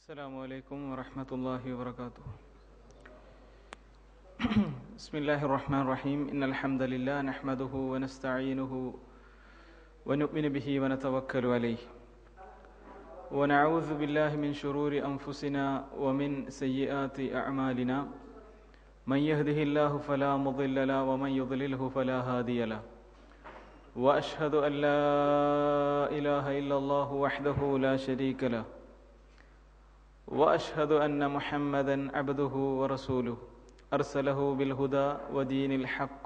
السلام عليكم ورحمة الله وبركاته بسم الله الرحمن الرحيم إن الحمد لله نحمده ونستعينه ونؤمن به ونتوكل عليه ونعوذ بالله من شرور أنفسنا ومن سيئات أعمالنا من يهده الله فلا مضل له ومن يضلله فلا هادي له وأشهد أن لا إله إلا الله وحده لا شريك له واشهد ان محمدا عبده ورسوله ارسله بالهدى ودين الحق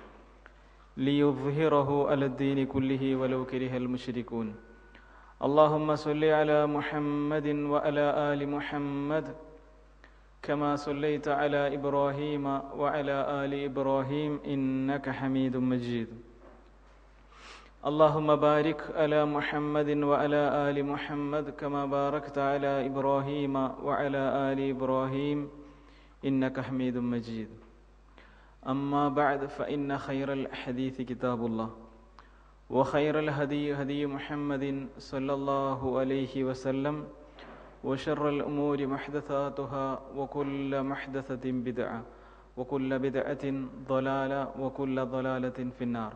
ليظهره على الدين كله ولو كره المشركون اللهم صل على محمد وعلى ال محمد كما صليت على ابراهيم وعلى ال ابراهيم انك حميد مجيد اللهم بارك على محمد وعلى آل محمد كما باركت على إبراهيم وعلى آل إبراهيم إنك حميد مجيد أما بعد فإن خير الحديث كتاب الله وخير الهدي هدي محمد صلى الله عليه وسلم وشر الأمور محدثاتها وكل محدثة بدعة وكل بدعة ضلالة وكل ضلالة في النار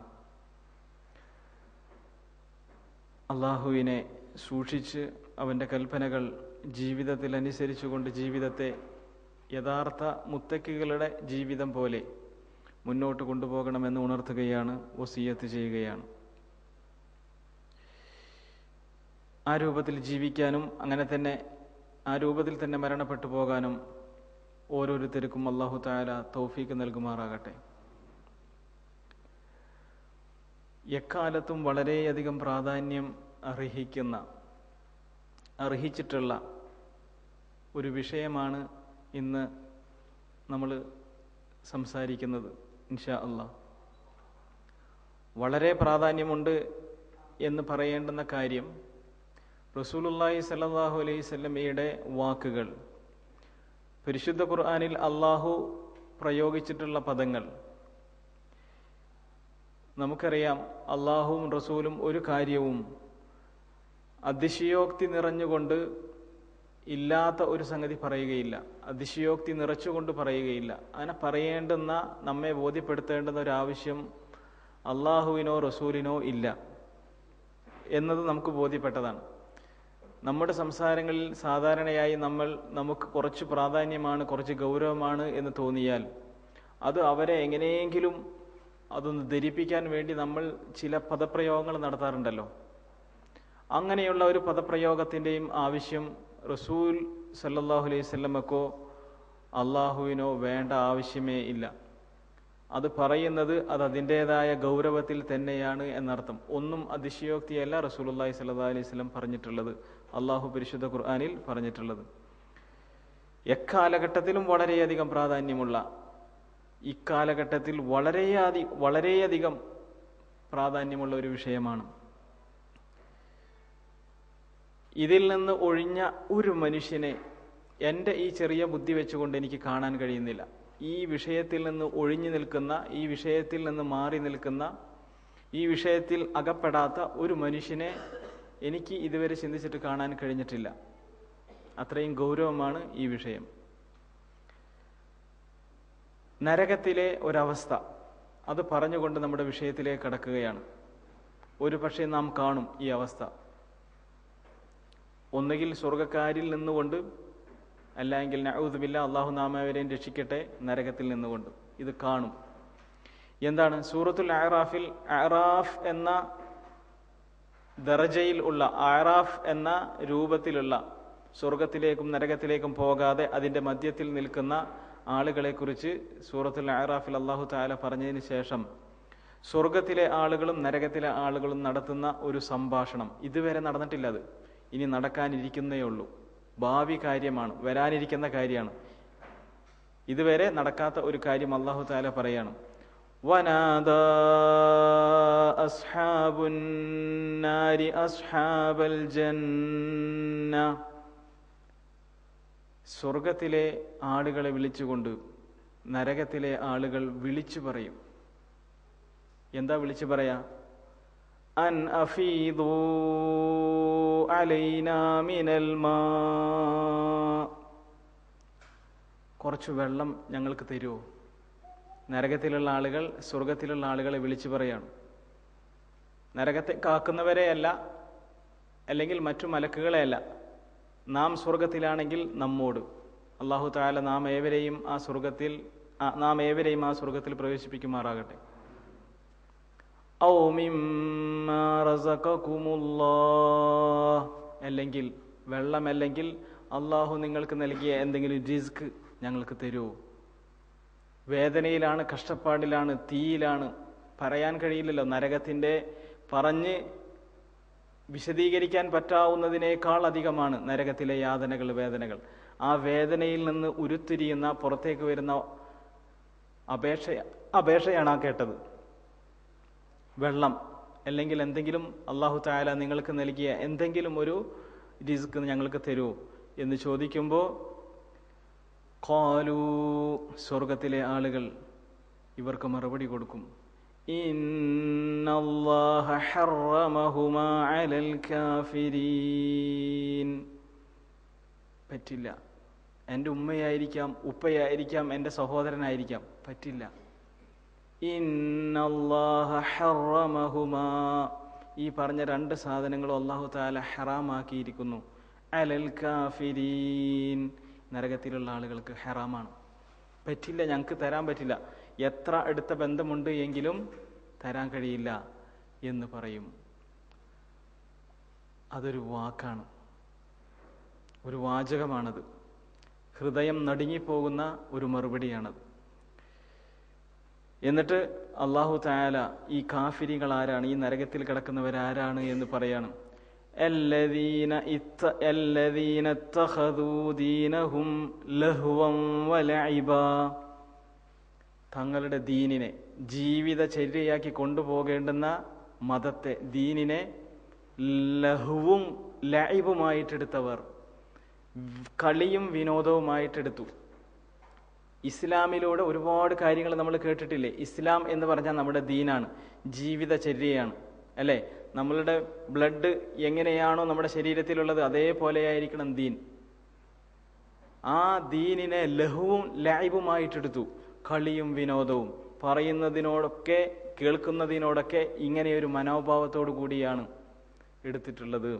അള്ളാഹുവിനെ സൂക്ഷിച്ച് അവൻ്റെ കൽപ്പനകൾ ജീവിതത്തിൽ അനുസരിച്ചുകൊണ്ട് ജീവിതത്തെ യഥാർത്ഥ മുത്തക്കികളുടെ ജീവിതം പോലെ മുന്നോട്ട് കൊണ്ടുപോകണമെന്ന് ഉണർത്തുകയാണ് വസീയത്ത് ചെയ്യുകയാണ് ആ രൂപത്തിൽ ജീവിക്കാനും അങ്ങനെ തന്നെ ആ രൂപത്തിൽ തന്നെ മരണപ്പെട്ടു പോകാനും ഓരോരുത്തർക്കും അള്ളാഹു താല തൗഫീക്ക് നൽകുമാറാകട്ടെ എക്കാലത്തും വളരെയധികം പ്രാധാന്യം അർഹിക്കുന്ന അർഹിച്ചിട്ടുള്ള ഒരു വിഷയമാണ് ഇന്ന് നമ്മൾ സംസാരിക്കുന്നത് ഇൻഷാ അള്ളാ വളരെ പ്രാധാന്യമുണ്ട് എന്ന് പറയേണ്ടുന്ന കാര്യം റസൂലുല്ലാഹി സല്ലാഹു അലൈഹി സ്വല്ലമയുടെ വാക്കുകൾ പരിശുദ്ധ ഖുർആാനിൽ അള്ളാഹു പ്രയോഗിച്ചിട്ടുള്ള പദങ്ങൾ നമുക്കറിയാം അള്ളാഹുവും റസൂലും ഒരു കാര്യവും അതിശയോക്തി നിറഞ്ഞുകൊണ്ട് ഇല്ലാത്ത ഒരു സംഗതി പറയുകയില്ല അതിശയോക്തി നിറച്ചുകൊണ്ട് പറയുകയില്ല അങ്ങനെ പറയേണ്ടുന്ന നമ്മെ ബോധ്യപ്പെടുത്തേണ്ടുന്ന ഒരു ആവശ്യം അള്ളാഹുവിനോ റസൂലിനോ ഇല്ല എന്നത് നമുക്ക് ബോധ്യപ്പെട്ടതാണ് നമ്മുടെ സംസാരങ്ങളിൽ സാധാരണയായി നമ്മൾ നമുക്ക് കുറച്ച് പ്രാധാന്യമാണ് കുറച്ച് ഗൗരവമാണ് എന്ന് തോന്നിയാൽ അത് അവരെ എങ്ങനെയെങ്കിലും അതൊന്ന് ധരിപ്പിക്കാൻ വേണ്ടി നമ്മൾ ചില പദപ്രയോഗങ്ങൾ നടത്താറുണ്ടല്ലോ അങ്ങനെയുള്ള ഒരു പദപ്രയോഗത്തിൻ്റെയും ആവശ്യം റസൂൽ സല്ലാഹു അലൈഹി സ്വല്ലമക്കോ അള്ളാഹുവിനോ വേണ്ട ആവശ്യമേ ഇല്ല അത് പറയുന്നത് അത് അതിൻ്റെതായ ഗൗരവത്തിൽ തന്നെയാണ് എന്നർത്ഥം ഒന്നും അതിശയോക്തിയല്ല റസൂലുല്ലാഹി സല്ലാ അലൈഹി സ്വലം പറഞ്ഞിട്ടുള്ളത് അള്ളാഹു പരിശുദ്ധ ഖുർആാനിൽ പറഞ്ഞിട്ടുള്ളത് എക്കാലഘട്ടത്തിലും വളരെയധികം പ്രാധാന്യമുള്ള ഇക്കാലഘട്ടത്തിൽ വളരെയധി വളരെയധികം പ്രാധാന്യമുള്ള ഒരു വിഷയമാണ് ഇതിൽ നിന്ന് ഒഴിഞ്ഞ ഒരു മനുഷ്യനെ എൻ്റെ ഈ ചെറിയ ബുദ്ധി വെച്ചുകൊണ്ട് എനിക്ക് കാണാൻ കഴിയുന്നില്ല ഈ വിഷയത്തിൽ നിന്ന് ഒഴിഞ്ഞു നിൽക്കുന്ന ഈ വിഷയത്തിൽ നിന്ന് മാറി നിൽക്കുന്ന ഈ വിഷയത്തിൽ അകപ്പെടാത്ത ഒരു മനുഷ്യനെ എനിക്ക് ഇതുവരെ ചിന്തിച്ചിട്ട് കാണാൻ കഴിഞ്ഞിട്ടില്ല അത്രയും ഗൗരവമാണ് ഈ വിഷയം നരകത്തിലെ ഒരവസ്ഥ അത് പറഞ്ഞുകൊണ്ട് നമ്മുടെ വിഷയത്തിലേക്ക് കടക്കുകയാണ് ഒരു പക്ഷേ നാം കാണും ഈ അവസ്ഥ ഒന്നുകിൽ സ്വർഗക്കാരിൽ നിന്നുകൊണ്ട് അല്ലെങ്കിൽ നഊദുബില്ല അള്ളാഹു നാമവരെയും രക്ഷിക്കട്ടെ നരകത്തിൽ നിന്നുകൊണ്ട് ഇത് കാണും എന്താണ് സൂറത്തുൽ അറാഫിൽ അറാഫ് എന്ന ദറജയിൽ ഉള്ള ആറാഫ് എന്ന രൂപത്തിലുള്ള സ്വർഗത്തിലേക്കും നരകത്തിലേക്കും പോകാതെ അതിന്റെ മധ്യത്തിൽ നിൽക്കുന്ന ആളുകളെ കുറിച്ച് സൂറത്തുൽ അറാഫിൽ അള്ളാഹു താല പറഞ്ഞതിന് ശേഷം സ്വർഗത്തിലെ ആളുകളും നരകത്തിലെ ആളുകളും നടത്തുന്ന ഒരു സംഭാഷണം ഇതുവരെ നടന്നിട്ടില്ല അത് ഇനി നടക്കാനിരിക്കുന്നേ ഉള്ളൂ ഭാവി കാര്യമാണ് വരാനിരിക്കുന്ന കാര്യമാണ് ഇതുവരെ നടക്കാത്ത ഒരു കാര്യം അള്ളാഹു താല പറയാണ് വനാദ അസ്ഹാബുന്നാരി അസ്ഹാബൽ ജന്ന സ്വർഗത്തിലെ ആളുകളെ വിളിച്ചുകൊണ്ട് നരകത്തിലെ ആളുകൾ വിളിച്ചു പറയും എന്താ വിളിച്ചു പറയാ അൻ അഫീദൂ علينا من الماء കുറച്ച് വെള്ളം ഞങ്ങൾക്ക് തരുമോ നരകത്തിലുള്ള ആളുകൾ സ്വർഗത്തിലുള്ള ആളുകളെ വിളിച്ചു പറയാണ് നരകത്തെ കാക്കുന്നവരെയല്ല അല്ലെങ്കിൽ മറ്റു മലക്കുകളെയല്ല നാം സ്വർഗത്തിലാണെങ്കിൽ നമ്മോട് അള്ളാഹു താല നാം ഏവരെയും ആ സ്വർഗത്തിൽ ആ- നാം ഏവരെയും ആ സ്വർഗത്തിൽ പ്രവേശിപ്പിക്കുമാറാകട്ടെ ഔ മിമ്മാ റസഖകുമുല്ലാഹ്. അല്ലെങ്കിൽ വെള്ളമല്ലെങ്കിൽ അള്ളാഹു നിങ്ങൾക്ക് നൽകിയ എന്തെങ്കിലും റിസ്ക് ഞങ്ങൾക്ക് തരുമോ വേദനയിലാണ് കഷ്ടപ്പാടിലാണ് തീയിലാണ് പറയാൻ കഴിയില്ലല്ലോ നരകത്തിൻ്റെ പറഞ്ഞ് വിശദീകരിക്കാൻ പറ്റാവുന്നതിനേക്കാൾ അധികമാണ് നരകത്തിലെ യാതനകൾ വേദനകൾ ആ വേദനയിൽ നിന്ന് ഉരുത്തിരിയുന്ന പുറത്തേക്ക് വരുന്ന അപേക്ഷ അപേക്ഷയാണ് ആ കേട്ടത് വെള്ളം അല്ലെങ്കിൽ എന്തെങ്കിലും അള്ളാഹു താല നിങ്ങൾക്ക് നൽകിയ എന്തെങ്കിലും ഒരു റിസ്ക് ഞങ്ങൾക്ക് തരൂ എന്ന് ചോദിക്കുമ്പോൾ ഖാലു സ്വർഗത്തിലെ ആളുകൾ ഇവർക്ക് മറുപടി കൊടുക്കും ഇന്നല്ലാഹ ഹറമഹുമാ അലൽ കാഫിരീൻ പറ്റില്ല എൻ്റെ ഉമ്മയായിരിക്കാം ഉപ്പയായിരിക്കാം എൻ്റെ സഹോദരനായിരിക്കാം പറ്റില്ല ഇന്നല്ലാഹ ഹറമഹുമാ ഈ പറഞ്ഞ രണ്ട് സാധനങ്ങളും അള്ളാഹു താല ഹറാമാക്കിയിരിക്കുന്നു അലൽ കാഫിരീൻ നരകത്തിലുള്ള ആളുകൾക്ക് ഹറാമാണ് പറ്റില്ല ഞങ്ങൾക്ക് തരാൻ പറ്റില്ല എത്ര അടുത്ത ബന്ധമുണ്ട് എങ്കിലും തരാൻ കഴിയില്ല എന്ന് പറയും അതൊരു വാക്കാണ് ഒരു വാചകമാണത് ഹൃദയം നടുങ്ങിപ്പോകുന്ന ഒരു മറുപടിയാണത് എന്നിട്ട് അള്ളാഹു തായാല ഈ കാഫിരികൾ ആരാണ് ഈ നരകത്തിൽ കിടക്കുന്നവരാരാണ് എന്ന് പറയാണ് الذين ات- الذين اتخذوا دينهم لهوا ولعبا തങ്ങളുടെ ദീനിനെ ജീവിതചര്യയാക്കി കൊണ്ടുപോകേണ്ടുന്ന മതത്തെ ദീനിനെ ലഹുവും ലൈബുമായിട്ടെടുത്തവർ കളിയും വിനോദവുമായിട്ടെടുത്തു ഇസ്ലാമിലൂടെ ഒരുപാട് കാര്യങ്ങൾ നമ്മൾ കേട്ടിട്ടില്ലേ ഇസ്ലാം എന്ന് പറഞ്ഞാൽ നമ്മുടെ ദീനാണ് ജീവിതചര്യയാണ് അല്ലേ നമ്മളുടെ ബ്ലഡ് എങ്ങനെയാണോ നമ്മുടെ ശരീരത്തിലുള്ളത് അതേപോലെയായിരിക്കണം ദീൻ ആ ദീനിനെ ലഹുവും ലൈബുമായിട്ടെടുത്തു കളിയും വിനോദവും പറയുന്നതിനോടൊക്കെ കേൾക്കുന്നതിനോടൊക്കെ ഇങ്ങനെയൊരു മനോഭാവത്തോടു കൂടിയാണ് എടുത്തിട്ടുള്ളത്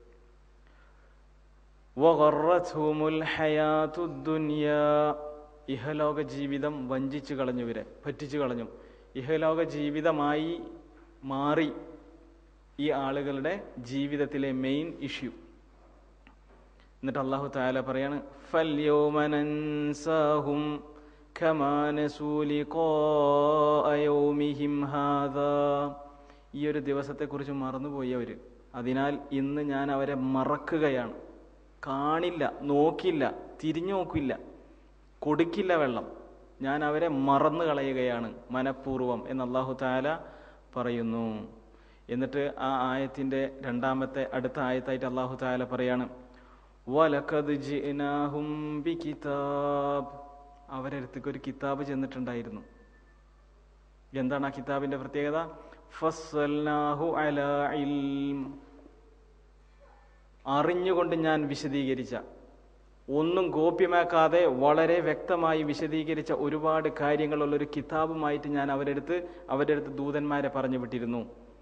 വഗറത്ഹുമുൽ ഹയാത്തുദ്ദുനിയാ. ഇഹലോക ജീവിതം വഞ്ചിച്ചു കളഞ്ഞു ഇവരെ പറ്റിച്ചു കളഞ്ഞു ഇഹലോക ജീവിതമായി മാറി ഈ ആളുകളുടെ ജീവിതത്തിലെ മെയിൻ ഇഷ്യൂ എന്നിട്ട് അള്ളാഹു താല പറയാണ് فَالْيَوْمَ نَنْسَاهُمْ كَمَا نَسُوا لِقَاءَ يَوْمِهِمْ هَذَا ഈ ഒരു ദിവസത്തെക്കുറിച്ച് മറന്നുപോയി അവർ അതിനാൽ ഇന്ന് ഞാൻ അവരെ മറക്കുകയാണ് കാണില്ല നോക്കില്ല തിരിഞ്ഞു നോക്കില്ല കൊടുക്കില്ല വെള്ളം ഞാൻ അവരെ മറന്നു കളയുകയാണ് മനഃപൂർവ്വം എന്ന് അള്ളാഹു താല പറയുന്നു എന്നിട്ട് ആ ആയത്തിന്റെ രണ്ടാമത്തെ അടുത്ത ആയത്തായിട്ട് അള്ളാഹു താല പറയാണ് വലക്കത് ജിനാഹും ബി കിതാബ് അവരെ അടുത്തേക്ക് ഒരു കിതാബ് ചെന്നിട്ടുണ്ടായിരുന്നു എന്താണ് ആ കിതാബിന്റെ പ്രത്യേകത ഫസ്സൽനാഹു അലാ ഇൽം അറിഞ്ഞുകൊണ്ട് ഞാൻ വിശദീകരിച്ച ഒന്നും ഗോപ്യമാക്കാതെ വളരെ വ്യക്തമായി വിശദീകരിച്ച ഒരുപാട് കാര്യങ്ങളുള്ള ഒരു കിതാബുമായിട്ട് ഞാൻ അവരെടുത്ത് അവരുടെ അടുത്ത് ദൂതന്മാരെ പറഞ്ഞു വിട്ടിരുന്നു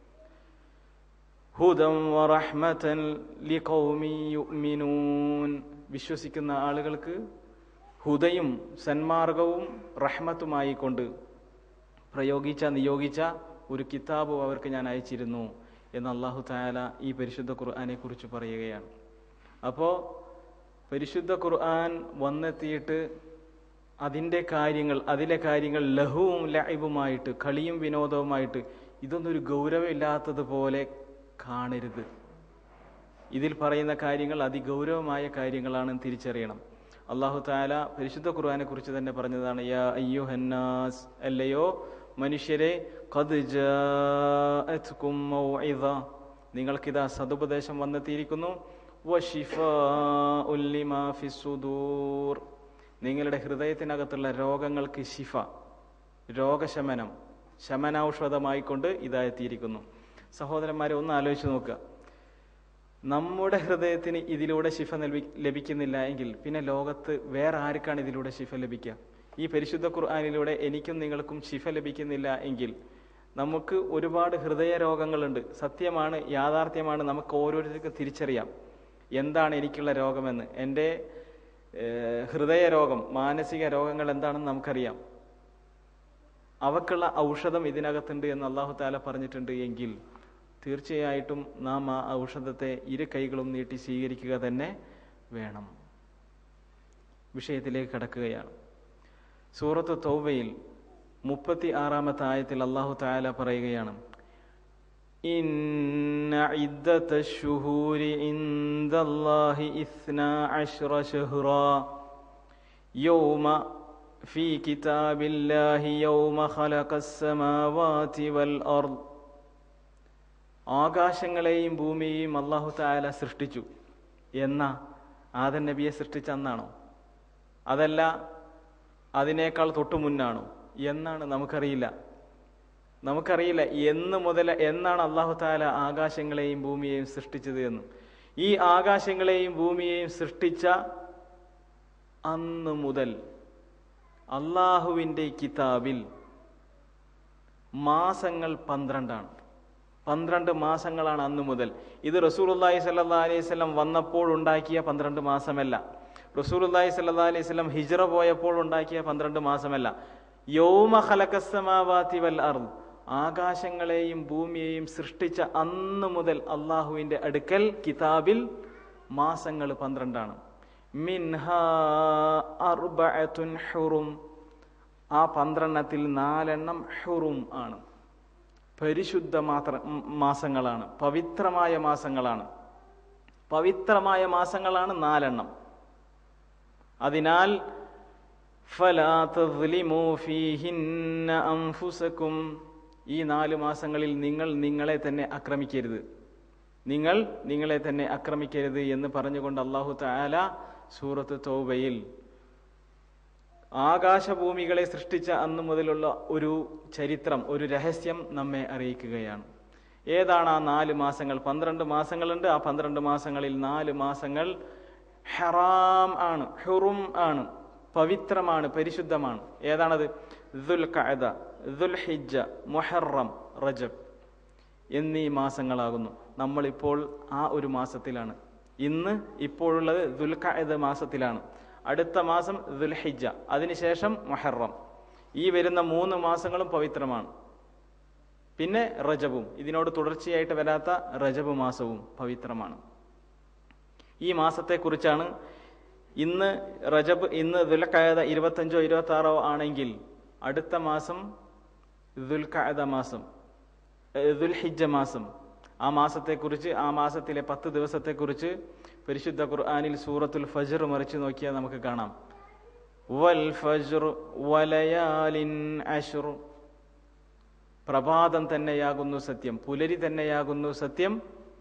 ഹുദം വറഹ്മതൻ ലിഖൗമി യുഅ്മിനൂൻ വിശ്വസിക്കുന്ന ആളുകൾക്ക് ഹുദയും സന്മാർഗവും റഹ്മത്തുമായി കൊണ്ട് പ്രയോഗിച്ച നിയോഗിച്ച ഒരു കിതാബ് അവർക്ക് ഞാൻ അയച്ചിരുന്നു എന്ന് അള്ളാഹു തായാല ഈ പരിശുദ്ധ ഖുർആനെ കുറിച്ച് പറയുകയാണ് അപ്പോൾ പരിശുദ്ധ ഖുർആൻ വന്നെത്തിയിട്ട് അതിൻ്റെ കാര്യങ്ങൾ അതിലെ കാര്യങ്ങൾ ലഹുവും ലൈബുമായിട്ട് കളിയും വിനോദവുമായിട്ട് ഇതൊന്നും ഒരു ഗൗരവമില്ലാത്തതുപോലെ കാണരുത് ഇതിൽ പറയുന്ന കാര്യങ്ങൾ അതിഗൗരവമായ കാര്യങ്ങളാണെന്ന് തിരിച്ചറിയണം അള്ളാഹു താല പരിശുദ്ധ ഖുർആനെ കുറിച്ച് തന്നെ പറഞ്ഞതാണ് യാ അയ്യോ ഹന്നാസ് അല്ലയോ മനുഷ്യരെ ഖദ് ജാഅത്കും മൗഇദ നിങ്ങൾക്കിതാ സതുപദേശം വന്നെത്തിയിരിക്കുന്നു വശിഫാഉൽ ലിമാ ഫിസ്സുദൂർ നിങ്ങളുടെ ഹൃദയത്തിനകത്തുള്ള രോഗങ്ങൾക്ക് ശിഫ രോഗശമനം ശമനൌഷധമായിക്കൊണ്ട് ഇതായെത്തിയിരിക്കുന്നു സഹോദരന്മാരെ ഒന്ന് ആലോചിച്ച് നോക്കുക നമ്മുടെ ഹൃദയത്തിന് ഇതിലൂടെ ശിഫ നൽകി ലഭിക്കുന്നില്ല എങ്കിൽ പിന്നെ ലോകത്ത് വേറെ ആർക്കാണ് ഇതിലൂടെ ശിഫ ലഭിക്കുക ഈ പരിശുദ്ധ ഖുർആാനിലൂടെ എനിക്കും നിങ്ങൾക്കും ശിഫ ലഭിക്കുന്നില്ല എങ്കിൽ നമുക്ക് ഒരുപാട് ഹൃദയ രോഗങ്ങളുണ്ട് സത്യമാണ് യാഥാർത്ഥ്യമാണ് നമുക്ക് ഓരോരുത്തർക്കും തിരിച്ചറിയാം എന്താണ് എനിക്കുള്ള രോഗമെന്ന് എൻ്റെ ഏഹ്, ഹൃദയ രോഗം മാനസിക രോഗങ്ങൾ എന്താണെന്ന് നമുക്കറിയാം അവക്കുള്ള ഔഷധം ഇതിനകത്തുണ്ട് എന്ന് അള്ളാഹു താല പറഞ്ഞിട്ടുണ്ട് എങ്കിൽ തീർച്ചയായിട്ടും നാം ആ ഔഷധത്തെ ഇരു കൈകളും നീട്ടി സ്വീകരിക്കുക തന്നെ വേണം വിഷയത്തിലേക്ക് കടക്കുകയാണ് സൂറത്ത് തൗബയിൽ മുപ്പത്തി ആറാമത്തെ ആയത്തിൽ അള്ളാഹു താല പറയുകയാണ് إن عدة الشهور عند الله إثنا عشر شهرا يوم في كتاب الله يوم خلق السماوات والأرض ആകാശങ്ങളെയും ഭൂമിയെയും അള്ളാഹു താല സൃഷ്ടിച്ചു എന്നാ ആദൻ നബിയെ സൃഷ്ടിച്ച അന്നാണോ അതല്ല അതിനേക്കാൾ തൊട്ടു മുന്നാണോ എന്നാണ് നമുക്കറിയില്ല നമുക്കറിയില്ല എന്ന് മുതൽ എന്നാണ് അള്ളാഹു താല ആകാശങ്ങളെയും ഭൂമിയെയും സൃഷ്ടിച്ചത് എന്ന് ഈ ആകാശങ്ങളെയും ഭൂമിയെയും സൃഷ്ടിച്ച അന്ന് മുതൽ അള്ളാഹുവിൻ്റെ കിതാബിൽ മാസങ്ങൾ പന്ത്രണ്ടാണ് പന്ത്രണ്ട് മാസങ്ങളാണ് അന്ന് മുതൽ ഇത് റസൂലുല്ലാഹി സല്ലാ അലൈഹി സ്വലം വന്നപ്പോൾ ഉണ്ടാക്കിയ പന്ത്രണ്ട് മാസമല്ല റസൂലുല്ലാഹി സല്ലാ അലൈഹി സ്വലം ഹിജ്റ പോയപ്പോൾ ഉണ്ടാക്കിയ പന്ത്രണ്ട് മാസമല്ല യൗമ ഖലഖസ്സമാവാതി വൽ അർദ് ആകാശങ്ങളെയും ഭൂമിയെയും സൃഷ്ടിച്ച അന്ന് മുതൽ അള്ളാഹുവിന്റെ അടുക്കൽ കിതാബിൽ മാസങ്ങൾ പന്ത്രണ്ടാണ് മിൻഹ അർബഅത്തുൻ ഹുറും ആ പന്ത്രണ്ടെണ്ണത്തിൽ നാലെണ്ണം ഹുറും ആണ് പരിശുദ്ധ മാത്ര ഉം, മാസങ്ങളാണ് പവിത്രമായ മാസങ്ങളാണ് പവിത്രമായ മാസങ്ങളാണ് നാലെണ്ണം അതിനാൽ ഫലാ തദ്ലിമൂ ഫീഹിന്ന അൻഫുസകും ഈ നാല് മാസങ്ങളിൽ നിങ്ങൾ നിങ്ങളെ തന്നെ ആക്രമിക്കരുത് നിങ്ങൾ നിങ്ങളെ തന്നെ ആക്രമിക്കരുത് എന്ന് പറഞ്ഞുകൊണ്ട് അള്ളാഹു തആല സൂറത്ത് തൗബയിൽ ആകാശഭൂമികളെ സൃഷ്ടിച്ച അന്നു മുതലുള്ള ഒരു ചരിത്രം ഒരു രഹസ്യം നമ്മെ അറിയിക്കുകയാണ് ഏതാണ് ആ നാല് മാസങ്ങൾ പന്ത്രണ്ട് മാസങ്ങളുണ്ട് ആ പന്ത്രണ്ട് മാസങ്ങളിൽ നാല് മാസങ്ങൾ ഹറാം ആണ് ഹുറും ആണ് പവിത്രമാണ് പരിശുദ്ധമാണ് ഏതാണത് ദുൽ കഅദ ദുൽ ഹിജ്ജ മുഹറം റജബ് എന്നീ മാസങ്ങളാകുന്നു നമ്മളിപ്പോൾ ആ ഒരു മാസത്തിലാണ് ഇന്ന് ഇപ്പോഴുള്ളത് ദുൽഖഅദ മാസത്തിലാണ് അടുത്ത മാസം ദുൽഹിജ്ജ അതിനുശേഷം മുഹറം ഈ വരുന്ന മൂന്ന് മാസങ്ങളും പവിത്രമാണ് പിന്നെ റജബും ഇതിനോട് തുടർച്ചയായിട്ട് വരാത്ത റജബ് മാസവും പവിത്രമാണ് ഈ മാസത്തെക്കുറിച്ചാണ് ഇന്ന് റജബ് ഇന്ന് ദുൽഖഅദ ഇരുപത്തഞ്ചോ ഇരുപത്തി ആറോ ആണെങ്കിൽ അടുത്ത മാസം ദുൽഖഅദ മാസം ഏഹ് ദുൽഹിജ്ജ മാസം ആ മാസത്തെക്കുറിച്ച് ആ മാസത്തിലെ പത്ത് ദിവസത്തെക്കുറിച്ച് പരിശുദ്ധ ഖുർആനിൽ സൂറത്തുൽ ഫജ്ർ മറിച്ച് നോക്കിയാൽ നമുക്ക് കാണാം വൽ ഫജ്ർ വലയാലിൻ അശ്ർ പ്രഭാതം തന്നെയാകുന്നു സത്യം പുലരി തന്നെയാകുന്നു സത്യം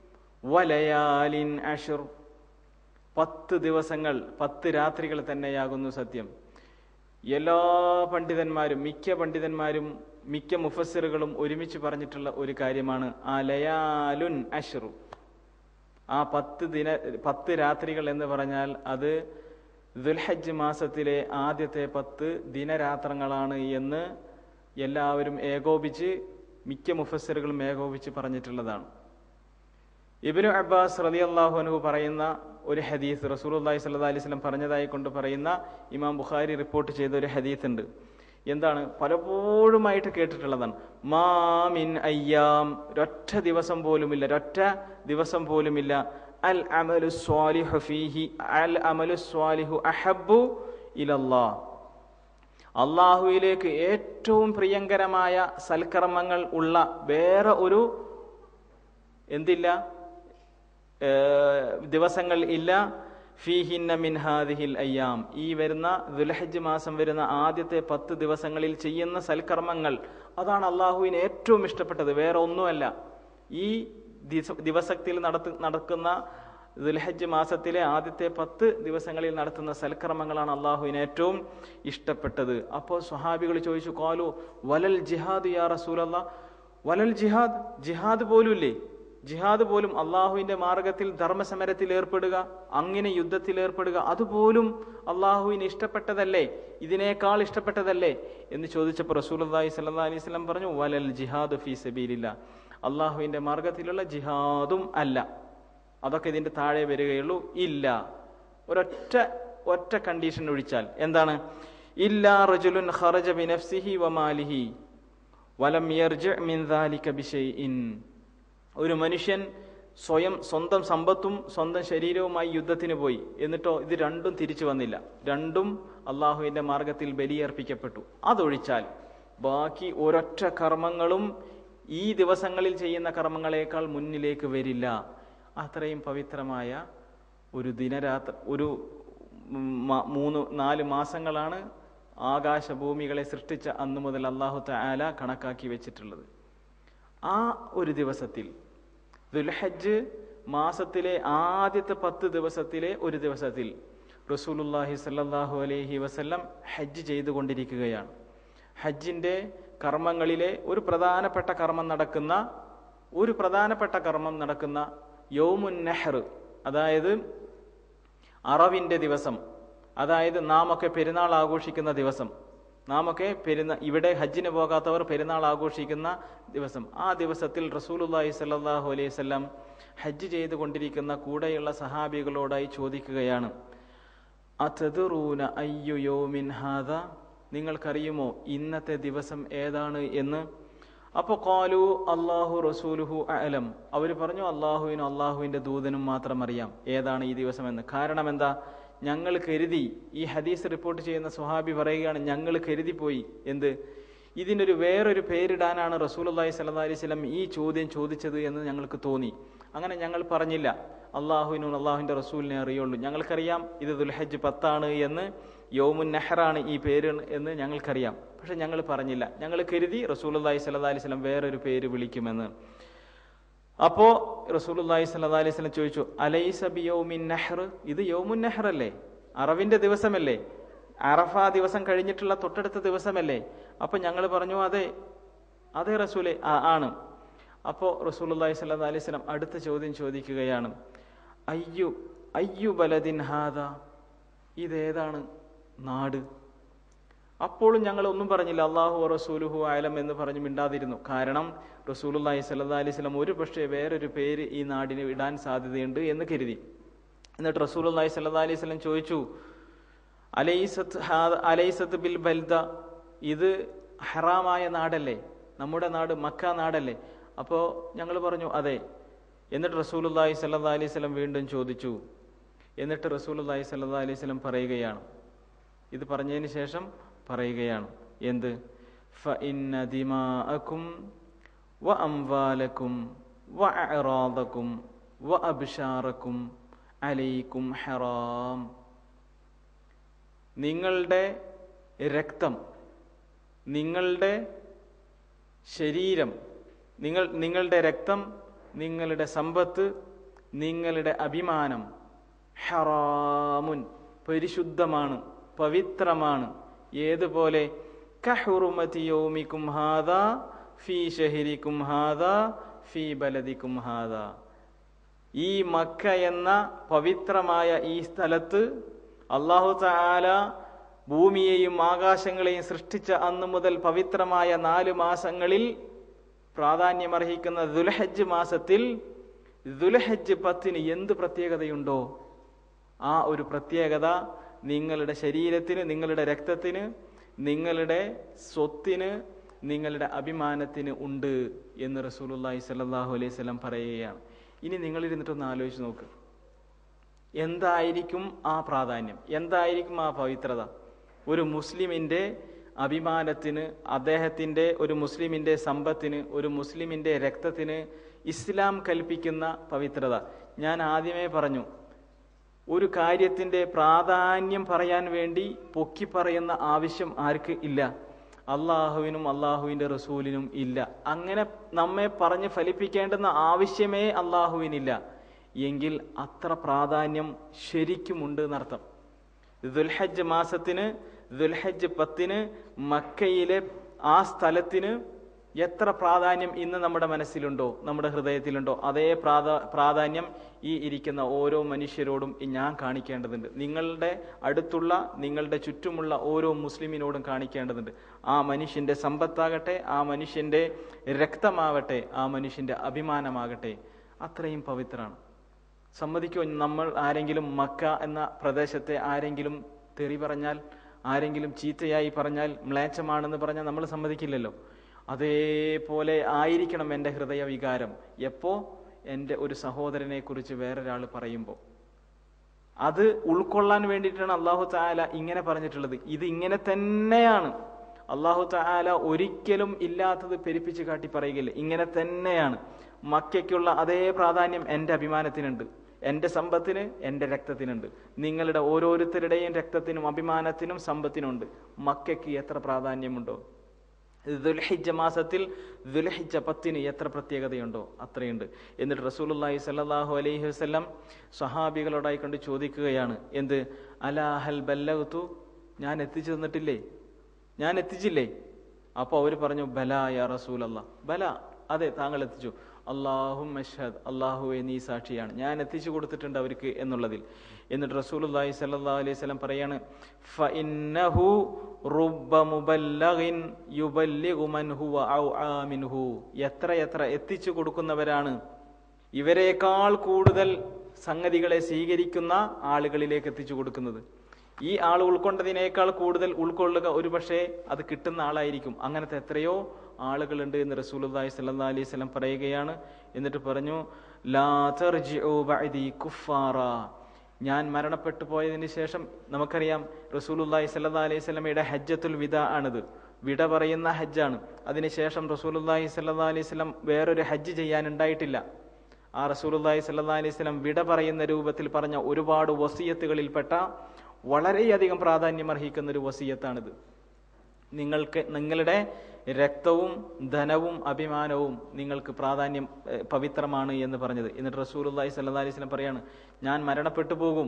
വലയാലിൻ അഷുർ പത്ത് ദിവസങ്ങൾ പത്ത് രാത്രികൾ തന്നെയാകുന്നു സത്യം എല്ലാ പണ്ഡിതന്മാരും മിക്ക പണ്ഡിതന്മാരും മിക്ക മുഫസ്സിറുകളും ഒരുമിച്ച് പറഞ്ഞിട്ടുള്ള ഒരു കാര്യമാണ് ആ ലയാലുൻ അഷ്റു ആ പത്ത് ദിന പത്ത് രാത്രികൾ എന്ന് പറഞ്ഞാൽ അത് ദുൽഹജ്ജ് മാസത്തിലെ ആദ്യത്തെ പത്ത് ദിനരാത്രങ്ങളാണ് എന്ന് എല്ലാവരും ഏകോപിച്ച് മിക്ക മുഫസ്സിറുകളും ഏകോപിച്ച് പറഞ്ഞിട്ടുള്ളതാണ് ഇബിനു അബ്ബാസ് റളിയല്ലാഹു അൻഹു പറയുന്ന ഒരു ഹദീസ് റസൂലുള്ളാഹി സ്വല്ലല്ലാഹി അലൈഹി വസല്ലം പറഞ്ഞതായി കൊണ്ട് പറയുന്ന ഇമാം ബുഖാരി റിപ്പോർട്ട് ചെയ്ത ഒരു ഹദീസ് ഉണ്ട് എന്താണ് പലപ്പോഴുമായിട്ട് കേട്ടിട്ടുള്ളതാണ് മാമിൻ അയ്യാം ഒരൊറ്റ ദിവസം പോലുമില്ല ഒരൊറ്റ ദിവസം പോലുമില്ല അൽ അമലു സ്വാലിഹു ഫീഹി അൽ അമലു സ്വാലിഹു അഹബ്ബു ഇലല്ലാഹ് അള്ളാഹുവിലേക്ക് ഏറ്റവും പ്രിയങ്കരമായ സൽക്കർമ്മങ്ങൾ ഉള്ള വേറെ ഒരു എന്തില്ല ഏഹ് ദിവസങ്ങൾ ഇല്ല ഫീഹിന്ന മിൻ ഹാദിഹിൽ അയ്യാം ഈ വരുന്ന ദുൽഹജ്ജ് മാസം വരുന്ന ആദ്യത്തെ പത്ത് ദിവസങ്ങളിൽ ചെയ്യുന്ന സൽക്കർമ്മങ്ങൾ അതാണ് അള്ളാഹുവിന് ഏറ്റവും ഇഷ്ടപ്പെട്ടത് വേറെ ഒന്നുമല്ല ഈ ദിവസ- ദിവസത്തിൽ നടത്തു നടക്കുന്ന ദുൽഹജ്ജ് മാസത്തിലെ ആദ്യത്തെ പത്ത് ദിവസങ്ങളിൽ നടത്തുന്ന സൽക്കർമ്മങ്ങളാണ് അള്ളാഹുവിന് ഏറ്റവും ഇഷ്ടപ്പെട്ടത് അപ്പോൾ സ്വഹാബികൾ ചോദിച്ചു കാലു വലൽ ജിഹാദ് യാ റസൂലല്ലാ വലൽ ജിഹാദ് ജിഹാദ് പോലുമില്ലേ ജിഹാദ് പോലും അള്ളാഹുവിന്റെ മാർഗത്തിൽ ധർമ്മസമരത്തിൽ ഏർപ്പെടുക അങ്ങനെ യുദ്ധത്തിൽ ഏർപ്പെടുക അതുപോലും അള്ളാഹുവിന് ഇഷ്ടപ്പെട്ടതല്ലേ ഇതിനേക്കാൾ ഇഷ്ടപ്പെട്ടതല്ലേ എന്ന് ചോദിച്ചപ്പോൾ റസൂൽ അള്ളാഹി സല്ലാ അലൈഹി സ്വലം പറഞ്ഞു വലൽ ജിഹാദ് ഫീ സബീലില്ല അള്ളാഹുവിന്റെ മാർഗത്തിലുള്ള ജിഹാദും അല്ല അതൊക്കെ ഇതിന്റെ താഴെ വരികയുള്ളൂ ഇല്ല ഒരൊറ്റ ഒറ്റ കണ്ടീഷൻ ഒഴിച്ചാൽ എന്താണ് ഇല്ലാ റജുലുൻ ഖറജ ബിനഫ്സിഹി വമാലിഹി വലം യർജ് മിൻ ദാലിക ബിശൈഇൻ ഒരു മനുഷ്യൻ സ്വയം സ്വന്തം സമ്പത്തും സ്വന്തം ശരീരവുമായി യുദ്ധത്തിന് പോയി എന്നിട്ടോ ഇത് രണ്ടും തിരിച്ചു വന്നില്ല രണ്ടും അള്ളാഹുവിന്റെ മാർഗത്തിൽ ബലിയർപ്പിക്കപ്പെട്ടു അതൊഴിച്ചാൽ ബാക്കി ഒരൊറ്റ കർമ്മങ്ങളും ഈ ദിവസങ്ങളിൽ ചെയ്യുന്ന കർമ്മങ്ങളെക്കാൾ മുന്നിലേക്ക് വരില്ല അത്രയും പവിത്രമായ ഒരു ദിനരാത്ര ഒരു മ- മൂന്ന് നാല് മാസങ്ങളാണ് ആകാശഭൂമികളെ സൃഷ്ടിച്ച അന്നു മുതൽ അള്ളാഹു തആല കണക്കാക്കി വെച്ചിട്ടുള്ളത് ആ ഒരു ദിവസത്തിൽ ദുൽഹജ്ജ് മാസത്തിലെ ആദ്യത്തെ പത്ത് ദിവസത്തിലെ ഒരു ദിവസത്തിൽ റസൂലുല്ലാഹി സല്ലല്ലാഹു അലൈഹി വസല്ലം ഹജ്ജ് ചെയ്തുകൊണ്ടിരിക്കുകയാണ് ഹജ്ജിന്റെ കർമ്മങ്ങളിലെ ഒരു പ്രധാനപ്പെട്ട കർമ്മം നടക്കുന്ന ഒരു പ്രധാനപ്പെട്ട കർമ്മം നടക്കുന്ന യൗമുൻ നെഹ്ർ അതായത് അറവിന്റെ ദിവസം അതായത് നാം ഒക്കെ പെരുന്നാൾ ആഘോഷിക്കുന്ന ദിവസം നാം ഒക്കെ പെരുന്ന ഇവിടെ ഹജ്ജിന് പോകാത്തവർ പെരുന്നാൾ ആഘോഷിക്കുന്ന ദിവസം ആ ദിവസത്തിൽ റസൂലുല്ലാഹി സല്ലല്ലാഹു അലൈഹി വസല്ലം ഹജ്ജ് ചെയ്തുകൊണ്ടിരിക്കുന്ന കൂടെയുള്ള സഹാബികളോടായി ചോദിക്കുകയാണ് അതദറൂന അയ്യു യൗമിൻ ഹാദ നിങ്ങൾക്കറിയുമോ ഇന്നത്തെ ദിവസം ഏതാണ് എന്ന് അപ്പൊ കാലു അള്ളാഹു റസൂലുഹു അലം അവർ പറഞ്ഞു അള്ളാഹുവിനും അള്ളാഹുവിന്റെ ദൂതനും മാത്രം അറിയാം ഏതാണ് ഈ ദിവസം എന്ന് കാരണം എന്താ ഞങ്ങൾ കരുതി ഈ ഹദീസ് റിപ്പോർട്ട് ചെയ്യുന്ന സുഹാബി പറയുകയാണ് ഞങ്ങൾ കരുതിപ്പോയി എന്ത് ഇതിനൊരു വേറൊരു പേരിടാനാണ് റസൂൽ അള്ളാഹി സല്ലാ അലൈഹി സ്വലം ഈ ചോദ്യം ചോദിച്ചത് എന്ന് ഞങ്ങൾക്ക് തോന്നി അങ്ങനെ ഞങ്ങൾ പറഞ്ഞില്ല അള്ളാഹുവിനും അള്ളാഹുവിന്റെ റസൂലിനെ അറിയുള്ളൂ ഞങ്ങൾക്കറിയാം ഇത് ദുൽഹജ്ജ് പത്താണ് എന്ന് യൗമുൻ നെഹ്റാണ് ഈ പേര് എന്ന് ഞങ്ങൾക്കറിയാം പക്ഷെ ഞങ്ങൾ പറഞ്ഞില്ല ഞങ്ങൾ കരുതി റസൂൽ അള്ളാഹി സല്ലാ അലൈഹി സ്വലം വേറൊരു പേര് വിളിക്കുമെന്ന് അപ്പോ റസൂലുള്ളാഹി സ്വല്ലല്ലാഹി അലൈഹി വസല്ലം ചോദിച്ചു അലൈസ ബിയൗമിൻ നഹ്ർ ഇത് യൗമുൻ നഹ്ർ അല്ലേ അറവിന്റെ ദിവസമല്ലേ അറഫ ദിവസം കഴിഞ്ഞിട്ടുള്ള തൊട്ടടുത്ത ദിവസമല്ലേ അപ്പൊ ഞങ്ങൾ പറഞ്ഞു അതെ അതെ റസൂലെ ആ ആണ് അപ്പോ റസൂലുള്ളാഹി സ്വല്ലല്ലാഹി അലൈഹി വസല്ലം അടുത്ത ചോദ്യം ചോദിക്കുകയാണ് അയ്യു അയ്യു ബലദിൻ ഹാദ ഇതേതാണ് നാട് അപ്പോഴും ഞങ്ങൾ ഒന്നും പറഞ്ഞില്ല അള്ളാഹു റസൂലുഹു ആലം എന്ന് പറഞ്ഞ് മിണ്ടാതിരുന്നു കാരണം റസൂലുല്ലാഹി സല്ലാ അലൈഹി സ്വലം ഒരു പക്ഷേ വേറൊരു പേര് ഈ നാടിന് ഇടാൻ സാധ്യതയുണ്ട് എന്ന് കരുതി എന്നിട്ട് റസൂലുല്ലാഹി സല്ലാ അലൈഹി സ്വലം ചോദിച്ചു അലൈസത്ത് ഹാ- അലൈസത്ത് ബിൽ ബൽദ ഇത് ഹറാമായ നാടല്ലേ നമ്മുടെ നാട് മക്ക നാടല്ലേ അപ്പോൾ ഞങ്ങൾ പറഞ്ഞു അതെ എന്നിട്ട് റസൂലുല്ലാഹി സല്ലാ അലൈഹി സ്വലം വീണ്ടും ചോദിച്ചു എന്നിട്ട് റസൂലുല്ലാഹി സല്ലാ അലൈഹി സ്വലം പറയുകയാണ് ഇത് പറഞ്ഞതിന് ശേഷം പറയുകയാണ് എന്ത് فإن دماءكم وأموالكم وأعراضكم وأبشاركم عليكم حرام നിങ്ങളുടെ രക്തം നിങ്ങളുടെ ശരീരം നിങ്ങൾ നിങ്ങളുടെ രക്തം നിങ്ങളുടെ സമ്പത്ത് നിങ്ങളുടെ അഭിമാനം ഹറാമുൻ പരിശുദ്ധമാണ് പവിത്രമാണ് ഏതുപോലെ കഹുറുമതി യൗമിക്കും ഹാദ ഫീ ഷഹരിക്കും ഹാദ ഫീ ബലദിക്കും ഹാദ ഈ മക്ക എന്ന പവിത്രമായ ഈ സ്ഥലത്ത് അള്ളാഹു താല ഭൂമിയെയും ആകാശങ്ങളെയും സൃഷ്ടിച്ച അന്നു മുതൽ പവിത്രമായ നാല് മാസങ്ങളിൽ പ്രാധാന്യമർഹിക്കുന്ന ദുൽഹജ്ജ് മാസത്തിൽ ദുൽഹജ്ജ് പത്തിന് എന്ത് പ്രത്യേകതയുണ്ടോ ആ ഒരു പ്രത്യേകത നിങ്ങളുടെ ശരീരത്തിന് നിങ്ങളുടെ രക്തത്തിന് നിങ്ങളുടെ സ്വത്തിന് നിങ്ങളുടെ അഭിമാനത്തിന് ഉണ്ട് എന്ന് റസൂലുള്ളാഹി സ്വല്ലല്ലാഹു അലൈഹി വസല്ലം പറയുകയാണ് ഇനി നിങ്ങൾ ഇരുന്നിട്ടൊന്ന് ആലോചിച്ച് നോക്ക് എന്തായിരിക്കും ആ പ്രാധാന്യം എന്തായിരിക്കും ആ പവിത്രത ഒരു മുസ്ലിമിന്റെ അഭിമാനത്തിന് അദ്ദേഹത്തിന്റെ ഒരു മുസ്ലിമിന്റെ സമ്പത്തിന് ഒരു മുസ്ലിമിന്റെ രക്തത്തിന് ഇസ്ലാം കൽപ്പിക്കുന്ന പവിത്രത ഞാൻ ആദ്യമേ പറഞ്ഞു ഒരു കാര്യത്തിന്റെ പ്രാധാന്യം പറയാൻ വേണ്ടി പൊക്കി പറയുന്ന ആവശ്യം ആർക്ക് ഇല്ല അള്ളാഹുവിനും അള്ളാഹുവിന്റെ റസൂലിനും ഇല്ല അങ്ങനെ നമ്മെ പറഞ്ഞ് ഫലിപ്പിക്കേണ്ടുന്ന ആവശ്യമേ അള്ളാഹുവിനില്ല എങ്കിൽ അത്ര പ്രാധാന്യം ശരിക്കുമുണ്ട് എന്നർത്ഥം ദുൽഹജ്ജ് മാസത്തിന് ദുൽഹജ്ജ് പത്തിന് മക്കയിലെ ആ സ്ഥലത്തിന് എത്ര പ്രാധാന്യം ഇന്ന് നമ്മുടെ മനസ്സിലുണ്ടോ നമ്മുടെ ഹൃദയത്തിലുണ്ടോ അതേ പ്രാധാ പ്രാധാന്യം ഈ ഇരിക്കുന്ന ഓരോ മനുഷ്യരോടും ഈ ഞാൻ കാണിക്കേണ്ടതുണ്ട് നിങ്ങളുടെ അടുത്തുള്ള നിങ്ങളുടെ ചുറ്റുമുള്ള ഓരോ മുസ്ലിമിനോടും കാണിക്കേണ്ടതുണ്ട് ആ മനുഷ്യന്റെ സമ്പത്താകട്ടെ ആ മനുഷ്യന്റെ രക്തമാവട്ടെ ആ മനുഷ്യന്റെ അഭിമാനമാകട്ടെ അത്രയും പവിത്രാണ് സമ്മതിക്കോ നമ്മൾ ആരെങ്കിലും മക്ക എന്ന പ്രദേശത്തെ ആരെങ്കിലും തെറി പറഞ്ഞാൽ ആരെങ്കിലും ചീത്തയായി പറഞ്ഞാൽ മ്ലേച്ഛമാണെന്ന് പറഞ്ഞാൽ നമ്മൾ സമ്മതിക്കില്ലല്ലോ അതേപോലെ ആയിരിക്കണം എൻ്റെ ഹൃദയ വികാരം എപ്പോ എൻ്റെ ഒരു സഹോദരനെ കുറിച്ച് വേറൊരാൾ പറയുമ്പോൾ അത് ഉൾക്കൊള്ളാൻ വേണ്ടിയിട്ടാണ് അള്ളാഹു താല ഇങ്ങനെ പറഞ്ഞിട്ടുള്ളത് ഇത് ഇങ്ങനെ തന്നെയാണ് അള്ളാഹു താല ഒരിക്കലും ഇല്ലാത്തത് പെരുപ്പിച്ച് കാട്ടി പറയുകയില്ല ഇങ്ങനെ തന്നെയാണ് മക്കയ്ക്കുള്ള അതേ പ്രാധാന്യം എൻ്റെ അഭിമാനത്തിനുണ്ട് എൻ്റെ സമ്പത്തിന് എൻ്റെ രക്തത്തിനുണ്ട് നിങ്ങളുടെ ഓരോരുത്തരുടെയും രക്തത്തിനും അഭിമാനത്തിനും സമ്പത്തിനുണ്ട് മക്കയ്ക്ക് എത്ര പ്രാധാന്യമുണ്ടോ ദുൽഹിജ മാസത്തിൽ ദുൽഹിജ പത്തിന് എത്ര പ്രത്യേകതയുണ്ടോ അത്രയുണ്ട് എന്നിട്ട് റസൂലുള്ളാഹി സല്ലല്ലാഹു അലൈഹി വസല്ലം സഹാബികളോടായി കൊണ്ട് ചോദിക്കുകയാണ് എന്ത് അലാഹൽ ബല്ലഗതു ഞാൻ എത്തിച്ചു തന്നിട്ടില്ലേ ഞാൻ എത്തിച്ചില്ലേ അപ്പോൾ അവർ പറഞ്ഞു ബല യാ റസൂലല്ലാ ബല അതെ താങ്കൾ എത്തിച്ചു അള്ളാഹു മഷദ് അള്ളാഹുവെ നീ സാക്ഷിയാണ് ഞാൻ എത്തിച്ചു കൊടുത്തിട്ടുണ്ട് അവർക്ക് എന്നുള്ളതിൽ എന്നിട്ട് റസൂലുള്ളാഹി സ്വല്ലല്ലാഹു അലൈഹി വസല്ലം പറയാണ് ഫഇന്നഹു റുബ്ബ മുബല്ലഗിൻ യുബല്ലിഗു മൻ ഹുവ ഔആ മിൻഹു എത്ര എത്ര എത്തിച്ചു കൊടുക്കുന്നവരാണ് ഇവരെക്കാൾ കൂടുതൽ സംഗതികളെ സ്വീകരിക്കുന്ന ആളുകളിലേക്ക് എത്തിച്ചു കൊടുക്കുന്നത് ഈ ആൾ ഉൾക്കൊണ്ടതിനേക്കാൾ കൂടുതൽ ഉൾക്കൊള്ളുക ഒരുപക്ഷെ അത് കിട്ടുന്ന ആളായിരിക്കും അങ്ങനത്തെ എത്രയോ ആളുകളുണ്ട് എന്ന് റസൂലുള്ളാഹി സ്വല്ലല്ലാഹി അലൈഹി വസല്ലം പറയുകയാണ് എന്നിട്ട് പറഞ്ഞു ലാ തർജിഉ ബഅദി കുഫാറ ഞാൻ മരണപ്പെട്ടു പോയതിന് ശേഷം നമുക്കറിയാം റസൂലുള്ളാഹി സ്വല്ലല്ലാഹി അലൈഹി വസല്ലമയുടെ ഹജ്ജത്തുൽ വിദാ ആണിത് വിട പറയുന്ന ഹജ്ജാണ് അതിനുശേഷം റസൂലുള്ളാഹി സ്വല്ലല്ലാഹി അലൈഹി വസല്ലം വേറൊരു ഹജ്ജ് ചെയ്യാൻ ഉണ്ടായിട്ടില്ല ആ റസൂലുള്ളാഹി സ്വല്ലല്ലാഹി അലൈഹി വസല്ലം വിട പറയുന്ന രൂപത്തിൽ പറഞ്ഞ ഒരുപാട് വസിയത്തുകളിൽപ്പെട്ട വളരെയധികം പ്രാധാന്യം അർഹിക്കുന്ന ഒരു വസിയത്താണിത് നിങ്ങൾക്ക് നിങ്ങളുടെ രക്തവും ധനവും അഭിമാനവും നിങ്ങൾക്ക് പ്രാധാന്യം ഏഹ്, പവിത്രമാണ് എന്ന് പറഞ്ഞത് എന്നിട്ട് റസൂലുള്ളാഹി സ്വല്ലല്ലാഹി അലൈഹി വസല്ലം പറയാണ് ഞാൻ മരണപ്പെട്ടു പോകും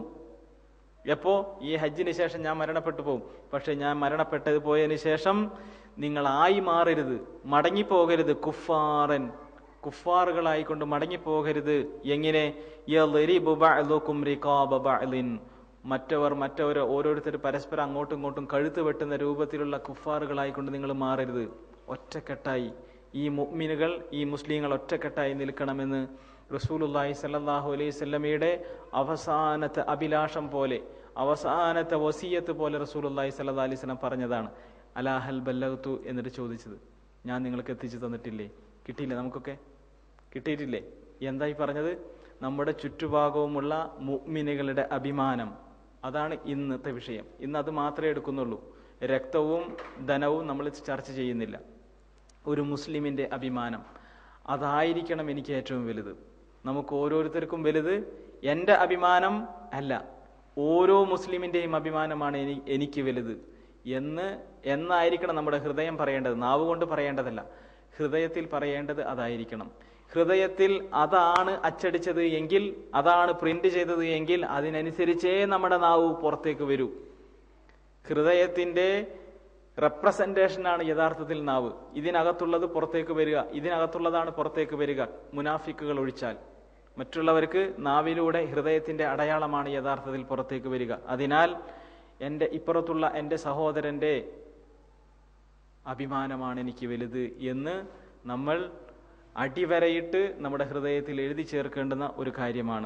എപ്പോ ഈ ഹജ്ജിന് ശേഷം ഞാൻ മരണപ്പെട്ടു പോകും പക്ഷെ ഞാൻ മരണപ്പെട്ടത് പോയതിനു ശേഷം നിങ്ങളായി മാറരുത് മടങ്ങിപ്പോകരുത് കുഫാറൻ കുഫാറുകളായിക്കൊണ്ട് മടങ്ങിപ്പോകരുത് എങ്ങനെ യളിരിബു ബഅ്ലുക്കും റിഖാബ ബഅ്ലിൻ. മറ്റവർ മറ്റവർ ഓരോരുത്തർ പരസ്പരം അങ്ങോട്ടും ഇങ്ങോട്ടും കഴുത്ത് വെട്ടുന്ന രൂപത്തിലുള്ള കുഫാറുകളായിക്കൊണ്ട് നിങ്ങൾ മാറരുത് ഒറ്റക്കെട്ടായി ഈ മുഅ്മിനുകൾ ഈ മുസ്ലിങ്ങൾ ഒറ്റക്കെട്ടായി നിൽക്കണമെന്ന് റസൂലുള്ളാഹി സല്ലല്ലാഹു അലൈഹി വസല്ലമയുടെ അവസാനത്തെ അഭിലാഷം പോലെ അവസാനത്തെ വസീയത്ത് പോലെ റസൂലുള്ളാഹി സല്ലല്ലാഹു അലൈഹി വസല്ലം പറഞ്ഞതാണ് അലാഹൽ ബല്ലഗ്തു എന്നിട്ട് ചോദിച്ചത് ഞാൻ നിങ്ങൾക്ക് എത്തിച്ചു തന്നിട്ടില്ലേ കിട്ടിയില്ലേ നമുക്കൊക്കെ കിട്ടിയിട്ടില്ലേ എന്തായി പറഞ്ഞത് നമ്മുടെ ചുറ്റുഭാഗവുമുള്ള മുഅ്മിനുകളുടെ അഭിമാനം അതാണ് ഇന്നത്തെ വിഷയം ഇന്ന് അത് മാത്രമേ എടുക്കുന്നുള്ളൂ രക്തവും ധനവും നമ്മൾ ചർച്ച ചെയ്യുന്നില്ല ഒരു മുസ്ലിമിന്റെ അഭിമാനം അതായിരിക്കണം എനിക്ക് ഏറ്റവും വലുത് നമുക്ക് ഓരോരുത്തർക്കും വലുത് എൻ്റെ അഭിമാനം അല്ല ഓരോ മുസ്ലിമിന്റെയും അഭിമാനമാണ് എനി എനിക്ക് വലുത് എന്ന് എന്നായിരിക്കണം നമ്മുടെ ഹൃദയം പറയേണ്ടത് നാവ് കൊണ്ട് പറയേണ്ടതല്ല ഹൃദയത്തിൽ പറയേണ്ടത് അതായിരിക്കണം ഹൃദയത്തിൽ അതാണ് അച്ചടിച്ചത് എങ്കിൽ അതാണ് പ്രിന്റ് ചെയ്തത് എങ്കിൽ അതിനനുസരിച്ചേ നമ്മുടെ നാവ് പുറത്തേക്ക് വരൂ ഹൃദയത്തിന്റെ റെപ്രസെന്റേഷൻ ആണ് യഥാർത്ഥത്തിൽ നാവ് ഇതിനകത്തുള്ളത് പുറത്തേക്ക് വരിക ഇതിനകത്തുള്ളതാണ് പുറത്തേക്ക് വരിക മുനാഫിക്കുകൾ ഒഴിച്ചാൽ മറ്റുള്ളവർക്ക് നാവിലൂടെ ഹൃദയത്തിന്റെ അടയാളമാണ് യഥാർത്ഥത്തിൽ പുറത്തേക്ക് വരിക അതിനാൽ എൻ്റെ ഇപ്പുറത്തുള്ള എൻ്റെ സഹോദരന്റെ അഭിമാനമാണ് എനിക്ക് വലുത് എന്ന് നമ്മൾ അടിവരയിട്ട് നമ്മുടെ ഹൃദയത്തിൽ എഴുതി ചേർക്കേണ്ടുന്ന ഒരു കാര്യമാണ്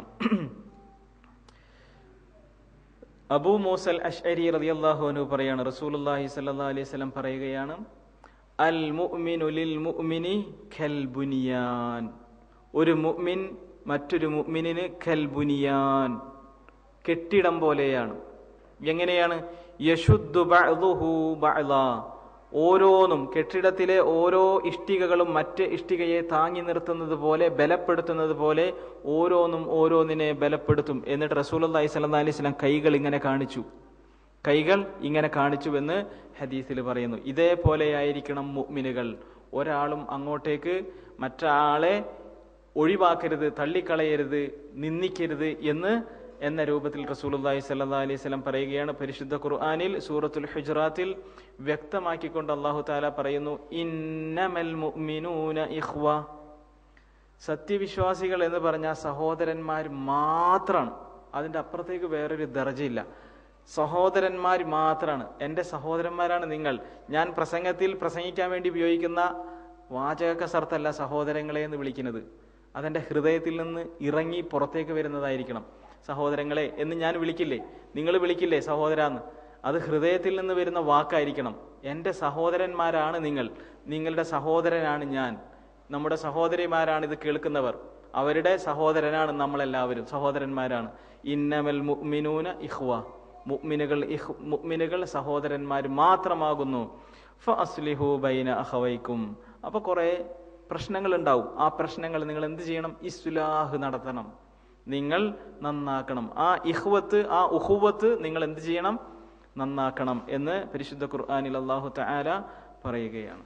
അബൂ മൂസൽ അഷ്അരി റളിയല്ലാഹു അൻഹു പറയാണ് റസൂലുള്ളാഹി സ്വല്ലല്ലാഹി അലൈഹി വസല്ലം പറയുകയാണ് അൽ മുഅ്മിനു ലിൽ മുഅ്മിനി ഖൽ ബുനിയാൻ ഒരു മുഅ്മിൻ മറ്റൊരു മുഅ്മിനിന് ഖൽ ബുനിയാൻ കെട്ടിടം പോലെയാണ് എങ്ങനെയാണ് യശുദ്ധു ബഅ്ദുഹു ബഅ്ദാ ഓരോന്നും കെട്ടിടത്തിലെ ഓരോ ഇഷ്ടികകളും മറ്റ് ഇഷ്ടികയെ താങ്ങി നിർത്തുന്നത് പോലെ ബലപ്പെടുത്തുന്നത് പോലെ ഓരോന്നും ഓരോന്നിനെ ബലപ്പെടുത്തും എന്നിട്ട് റസൂലി സ്വല്ലി അലൈഹി സ്വലം കൈകൾ ഇങ്ങനെ കാണിച്ചു കൈകൾ ഇങ്ങനെ കാണിച്ചുവെന്ന് ഹദീസിൽ പറയുന്നു ഇതേപോലെയായിരിക്കണം മുഅ്മിനുകൾ ഒരാളും അങ്ങോട്ടേക്ക് മറ്റാളെ ഒഴിവാക്കരുത് തള്ളിക്കളയരുത് നിന്ദിക്കരുത് എന്ന് എന്ന രൂപത്തിൽ റസൂലുള്ളാഹി സ്വല്ലല്ലാഹി അലൈഹി വസല്ലം പറയുകയാണ് പരിശുദ്ധ ഖുർആനിൽ സൂറത്തുൽ ഹുജറാത്തിൽ വ്യക്തമാക്കിക്കൊണ്ട് അള്ളാഹു താല പറയുന്നു ഇന്നമൽ മുഅ്മിനൂന ഇഖ്വ സത്യവിശ്വാസികൾ എന്ന് പറഞ്ഞ സഹോദരന്മാർ മാത്രമാണ് അതിൻ്റെ അപ്പുറത്തേക്ക് വേറൊരു ദർജയില്ല സഹോദരന്മാർ മാത്രമാണ് എൻ്റെ സഹോദരന്മാരാണ് നിങ്ങൾ ഞാൻ പ്രസംഗത്തിൽ പ്രസംഗിക്കാൻ വേണ്ടി ഉപയോഗിക്കുന്ന വാചക കസർത്തല്ല സഹോദരങ്ങളെ എന്ന് വിളിക്കുന്നത് അതെൻ്റെ ഹൃദയത്തിൽ നിന്ന് ഇറങ്ങി പുറത്തേക്ക് വരുന്നതായിരിക്കണം സഹോദരങ്ങളെ എന്ന് ഞാൻ വിളിക്കില്ലേ നിങ്ങൾ വിളിക്കില്ലേ സഹോദരാന്ന് അത് ഹൃദയത്തിൽ നിന്ന് വരുന്ന വാക്കായിരിക്കണം എൻ്റെ സഹോദരന്മാരാണ് നിങ്ങൾ നിങ്ങളുടെ സഹോദരനാണ് ഞാൻ നമ്മുടെ സഹോദരിമാരാണ് ഇത് കേൾക്കുന്നവർ അവരുടെ സഹോദരനാണ് നമ്മളെല്ലാവരും സഹോദരന്മാരാണ് ഇന്നമൽ മുഅ്മിനൂന ഇഖ്വ മുഅ്മിനുകൾ ഇഖ് മുഅ്മിനുകൾ സഹോദരന്മാർ മാത്രമാകുന്നു ഫഅസ്ലിഹു ബൈന അഖവൈക്കും അപ്പൊ കുറെ പ്രശ്നങ്ങൾ ഉണ്ടാവും ആ പ്രശ്നങ്ങൾ നിങ്ങൾ എന്ത് ചെയ്യണം ഇസ്ലാഹ് നടത്തണം നിങ്ങൾ നന്നാക്കണം ആ ഇഹ്വത്ത് ആ ഉഹുവത്ത് നിങ്ങൾ എന്ത് ചെയ്യണം നന്നാക്കണം എന്ന് പരിശുദ്ധ ഖുർആനിൽ അള്ളാഹു തആല പറയുകയാണ്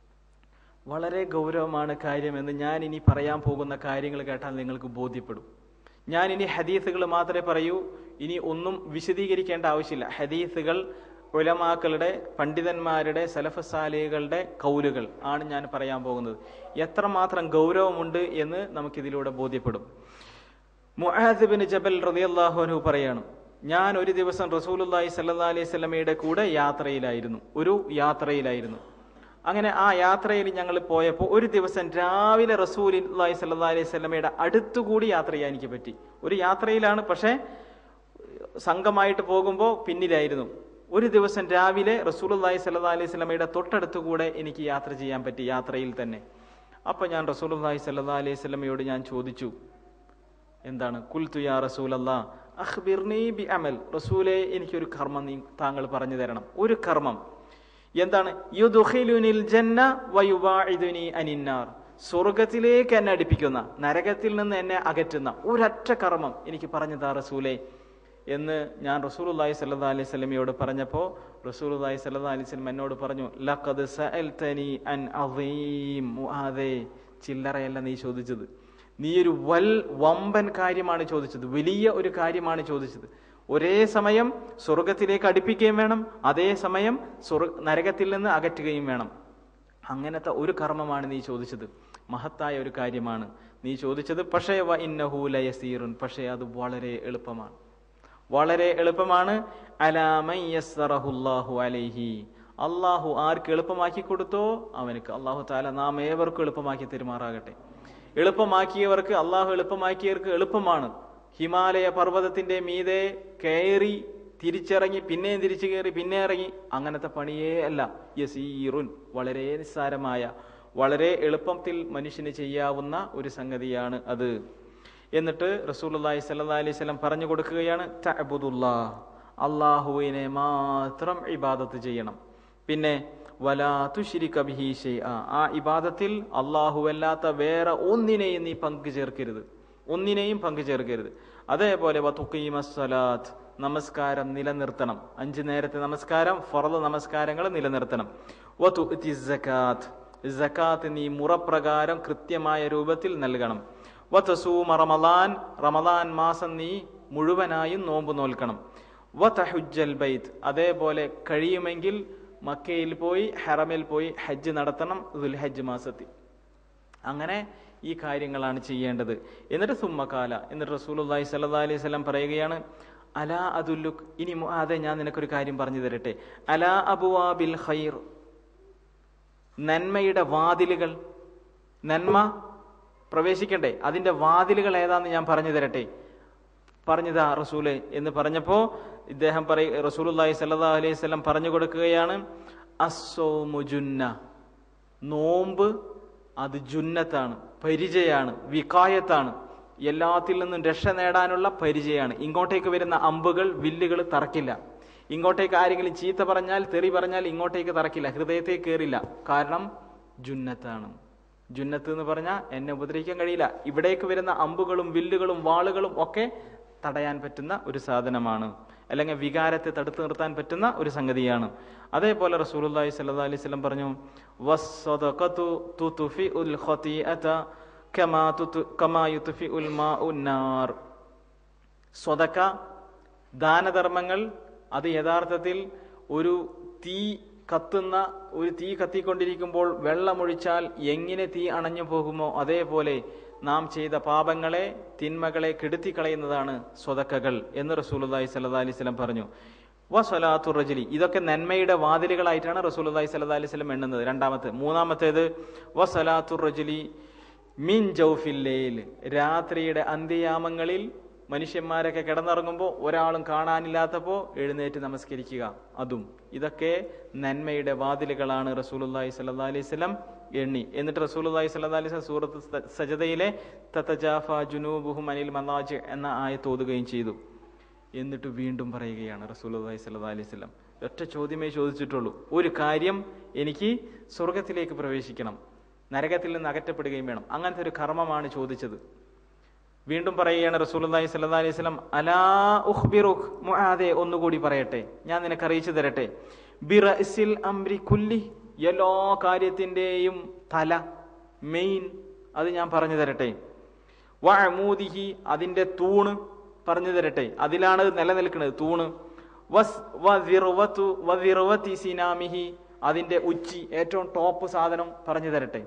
വളരെ ഗൗരവമാണ് കാര്യമെന്ന് ഞാൻ ഇനി പറയാൻ പോകുന്ന കാര്യങ്ങൾ കേട്ടാൽ നിങ്ങൾക്ക് ബോധ്യപ്പെടും ഞാൻ ഇനി ഹദീസുകൾ മാത്രമേ പറയൂ ഇനി ഒന്നും വിശദീകരിക്കേണ്ട ആവശ്യമില്ല ഹദീസുകൾ ഉലമാക്കളുടെ പണ്ഡിതന്മാരുടെ സലഫസാലികളുടെ കൗലുകൾ ആണ് ഞാൻ പറയാൻ പോകുന്നത് എത്രമാത്രം ഗൗരവമുണ്ട് എന്ന് നമുക്കിതിലൂടെ ബോധ്യപ്പെടും മുഹാദിബിൻ ജബൽ റളിയല്ലാഹു അൻഹു പറയാണ് ഞാൻ ഒരു ദിവസം റസൂലുള്ളാഹി സല്ലല്ലാഹി അലൈഹി സ്വലമയുടെ കൂടെ യാത്രയിലായിരുന്നു ഒരു യാത്രയിലായിരുന്നു അങ്ങനെ ആ യാത്രയിൽ ഞങ്ങൾ പോയപ്പോൾ ഒരു ദിവസം രാവിലെ റസൂലുള്ളാഹി സല്ലല്ലാഹി അലൈഹി സ്വലമയുടെ അടുത്തുകൂടി യാത്ര ചെയ്യാൻ എനിക്ക് പറ്റി ഒരു യാത്രയിലാണ് പക്ഷേ സംഘമായിട്ട് പോകുമ്പോൾ പിന്നിലായിരുന്നു ഒരു ദിവസം രാവിലെ റസൂലുള്ളാഹി സല്ലല്ലാഹി അലൈഹി സ്വലമയുടെ തൊട്ടടുത്തുകൂടെ എനിക്ക് യാത്ര ചെയ്യാൻ പറ്റി യാത്രയിൽ തന്നെ അപ്പൊ ഞാൻ റസൂലുള്ളാഹി സല്ലല്ലാഹി അലൈഹി സ്വലമയോട് ഞാൻ ചോദിച്ചു എന്താണ് കുൽത്തു യാ റസൂലല്ലാ അഖ്ബിർനി ബി അമൽ റസൂലെ എനിക്കൊരു കർമ്മം നീ താങ്കൾ പറഞ്ഞു തരണം ഒരു കർമ്മം എന്താണ് യുദ്ഖിലുനിൽ ജന്ന വയുബാഇദുനി അനിന്നാർ സ്വർഗത്തിലേക്ക് എന്നെ അടുപ്പിക്കുന്ന നരകത്തിൽ നിന്ന് എന്നെ അകറ്റുന്ന ഒരൊറ്റ കർമ്മം എനിക്ക് പറഞ്ഞു താ റസൂലെ എന്ന് ഞാൻ റസൂലുള്ളാഹി സ്വല്ലല്ലാഹി അലൈഹി വസല്ലമയോട് പറഞ്ഞപ്പോൾ റസൂലുള്ളാഹി സ്വല്ലല്ലാഹി അലൈഹി വസല്ലം എന്നോട് പറഞ്ഞു ലഖദ് സഅൽതനി അൻ അദീം മുആദേ ചില്ലറയല്ല നീ ചോദിച്ചത് നീ ഒരു വൽ വമ്പൻ കാര്യമാണ് ചോദിച്ചത് വലിയ ഒരു കാര്യമാണ് ചോദിച്ചത് ഒരേ സമയം സ്വർഗത്തിലേക്ക് അടുപ്പിക്കുകയും വേണം അതേ സമയം സ്വർഗ നരകത്തിൽ നിന്ന് അകറ്റുകയും വേണം അങ്ങനത്തെ ഒരു കർമ്മമാണ് നീ ചോദിച്ചത് മഹത്തായ ഒരു കാര്യമാണ് നീ ചോദിച്ചത് പക്ഷേ വ ഇന്നഹു ലയസീറുൻ പക്ഷേ അത് വളരെ എളുപ്പമാണ് വളരെ എളുപ്പമാണ് അലാമയ്യസ്സറഹുല്ലാഹു അലൈഹി അള്ളാഹു ആർക്ക് എളുപ്പമാക്കി കൊടുത്തോ അവനക്ക് അള്ളാഹു താല നാം ഏവർക്കും എളുപ്പമാക്കി തെരുമാറാകട്ടെ എളുപ്പമാക്കിയവർക്ക് അള്ളാഹു എളുപ്പമാക്കിയവർക്ക് എളുപ്പമാണ് ഹിമാലയ പർവ്വതത്തിന്റെ മീതെ കയറി തിരിച്ചിറങ്ങി പിന്നെയും തിരിച്ചു കയറി പിന്നെ ഇറങ്ങി അങ്ങനത്തെ പണിയേ അല്ല യസീറുൻ വളരെ നിസ്സാരമായ വളരെ എളുപ്പത്തിൽ മനുഷ്യന് ചെയ്യാവുന്ന ഒരു സംഗതിയാണ് അത് എന്നിട്ട് റസൂലുള്ളാഹി സ്വല്ലല്ലാഹി അലൈഹി വസല്ലം പറഞ്ഞു കൊടുക്കുകയാണ് തഅബുദുല്ലാ അള്ളാഹുവിനെ മാത്രം ഇബാദത്ത് ചെയ്യണം പിന്നെ വലാ തുശ്രിക ബിഹി ഷൈഅ ആ ഇബാദത്തിൽ അല്ലാത്ത വേറെ ഒന്നിനെയും നീ പങ്കു ചേർക്കരുത് ഒന്നിനെയും പങ്കു ചേർക്കരുത് അതേപോലെ വതുഖീമസ്സലാത്ത് നമസ്കാരം നിലനിർത്തണം അഞ്ചു നേരത്തെ നമസ്കാരം ഫറദ് നമസ്കാരങ്ങൾ നിലനിർത്തണം വതുഅതി സകാത്ത് സകാത്ത് നീ മുറപ്രകാരം കൃത്യമായ രൂപത്തിൽ നൽകണം വതസൂമ റമദാൻ റമദാൻ മാസം നീ മുഴുവനായും നോമ്പ് നോൽക്കണം വതഹുജ്ജൽ ബൈത്ത് അതേപോലെ കഴിയുമെങ്കിൽ മക്കയിൽ പോയി ഹറമിൽ പോയി ഹജ്ജ് നടത്തണം ദുൽഹജ്ജ് മാസത്തിൽ അങ്ങനെ ഈ കാര്യങ്ങളാണ് ചെയ്യേണ്ടത് എന്നിട്ട് സുമ്മക്കാല എന്നിട്ട് റസൂലുള്ളാഹി സ്വല്ലല്ലാഹി അലൈഹി വസല്ലം പറയുകയാണ് അലാ അതുല്ലുക് ഇനി അതെ ഞാൻ നിനക്കൊരു കാര്യം പറഞ്ഞു തരട്ടെ അലാ അബുവാബിൽ ഖൈർ നന്മയുടെ വാതിലുകൾ നന്മ പ്രവേശിക്കണ്ടേ അതിന്റെ വാതിലുകൾ ഏതാന്ന് ഞാൻ പറഞ്ഞു തരട്ടെ പറഞ്ഞതാ റസൂല് എന്ന് പറഞ്ഞപ്പോ ഇദ്ദേഹം പറയ റസൂലുള്ളാഹി സ്വല്ലല്ലാഹു അലൈഹി വസല്ലം പറഞ്ഞു കൊടുക്കുകയാണ് അസ്സൗമു ജുന്ന നോമ്പ് അത് ജുന്നത്താണ് പരിചയാണ് വികായത്താണ് എല്ലാത്തിൽ നിന്നും രക്ഷ നേടാനുള്ള പരിചയമാണ് ഇങ്ങോട്ടേക്ക് വരുന്ന അമ്പുകൾ വില്ലുകൾ തറക്കില്ല ഇങ്ങോട്ടേക്ക് ആരെങ്കിലും ചീത്ത പറഞ്ഞാൽ തെറി പറഞ്ഞാൽ ഇങ്ങോട്ടേക്ക് തറക്കില്ല ഹൃദയത്തേക്ക് കയറില്ല കാരണം ജുന്നത്താണ് ജുന്നത്ത് എന്ന് പറഞ്ഞാൽ എന്നെ ഉപദ്രവിക്കാൻ കഴിയില്ല ഇവിടേക്ക് വരുന്ന അമ്പുകളും വില്ലുകളും വാളുകളും ഒക്കെ തടയാൻ പറ്റുന്ന ഒരു സാധനമാണ് അല്ലെങ്കിൽ വികാരത്തെ തടുത്തു നിർത്താൻ പറ്റുന്ന ഒരു സംഗതിയാണ് അതേപോലെ റസൂലുള്ളാഹി സ്വല്ലല്ലാഹി അലൈഹി വസല്ലം പറഞ്ഞു വസ്സദഖതു തുത്ഫിഉൽ ഖതീഅത കമാ തുതു കമാ യുത്ഫിഉൽ മാഉൻ നാർ സ്വതക്ക ദാനധർമ്മങ്ങൾ അത് യഥാർത്ഥത്തിൽ ഒരു തീ കത്തുന്ന ഒരു തീ കത്തിക്കൊണ്ടിരിക്കുമ്പോൾ വെള്ളമൊഴിച്ചാൽ എങ്ങനെ തീ അണഞ്ഞു പോകുമോ അതേപോലെ നാം ചെയ്ത പാപങ്ങളെ തിന്മകളെ കെടുത്തിക്കളയുന്നതാണ് സ്വതക്കകൾ എന്ന് റസൂലുല്ലാഹി സല്ലാ അലൈഹി സ്വലം പറഞ്ഞു വസലാത്തു റജലി ഇതൊക്കെ നന്മയുടെ വാതിലുകളായിട്ടാണ് റസൂലുല്ലാഹി സല്ലാ അലൈഹി സ്വലം എണ്ണുന്നത് രണ്ടാമത്തെ മൂന്നാമത്തേത് വസലാത്തു റജലി മിൻ ജൗഫില്ലേൽ രാത്രിയുടെ അന്ത്യയാമങ്ങളിൽ മനുഷ്യന്മാരൊക്കെ കിടന്നിറങ്ങുമ്പോൾ ഒരാളും കാണാനില്ലാത്തപ്പോൾ എഴുന്നേറ്റ് നമസ്കരിക്കുക അതും ഇതൊക്കെ നന്മയുടെ വാതിലുകളാണ് റസൂലുല്ലാഹി സല്ലാ അലൈഹി സ്വലം എണ്ണി എന്നിട്ട് റസൂലുല്ലാഹി സല്ലാ അലൈഹി സ്വലം സൂറത്ത് സജതയിലെ തത്തജാഫ ജുനൂബുഹും അനിൽ മനാജ് എന്ന ആയത്ത് ഓതുകയും ചെയ്തു എന്നിട്ട് വീണ്ടും പറയുകയാണ് റസൂലുല്ലാഹി സല്ലാ അലൈഹി സ്വലം ഒറ്റ ചോദ്യമേ ചോദിച്ചിട്ടുള്ളൂ ഒരു കാര്യം എനിക്ക് സ്വർഗത്തിലേക്ക് പ്രവേശിക്കണം നരകത്തിൽ നിന്ന് അകറ്റപ്പെടുകയും വേണം അങ്ങനത്തെ ഒരു കർമ്മമാണ് ചോദിച്ചത് വീണ്ടും പറയുകയാണ് റസൂലുള്ളാഹി സ്വല്ലല്ലാഹി അലൈഹി വസല്ലം അലാ ഉഖ്ബിറുക് മുആദെ ഒന്നുകൂടി പറയട്ടെ ഞാൻ നിനക്ക് അറിയിച്ചു തരട്ടെ ബിറസിൽ അംരി കുല്ലി എല്ലാ കാര്യത്തിന്റെയും തല മെയിൻ അത് ഞാൻ പറഞ്ഞു തരട്ടെ വഅമൂദിഹി അതിന്റെ തൂണ് പറഞ്ഞു തരട്ടെ അതിലാണ് നിലനിൽക്കുന്നത് തൂണ് വസ് വദിർവതു വദിർവതി സിനാമിഹി അതിന്റെ ഉച്ചി ഏറ്റവും ടോപ്പ് സാധനം പറഞ്ഞു തരട്ടെ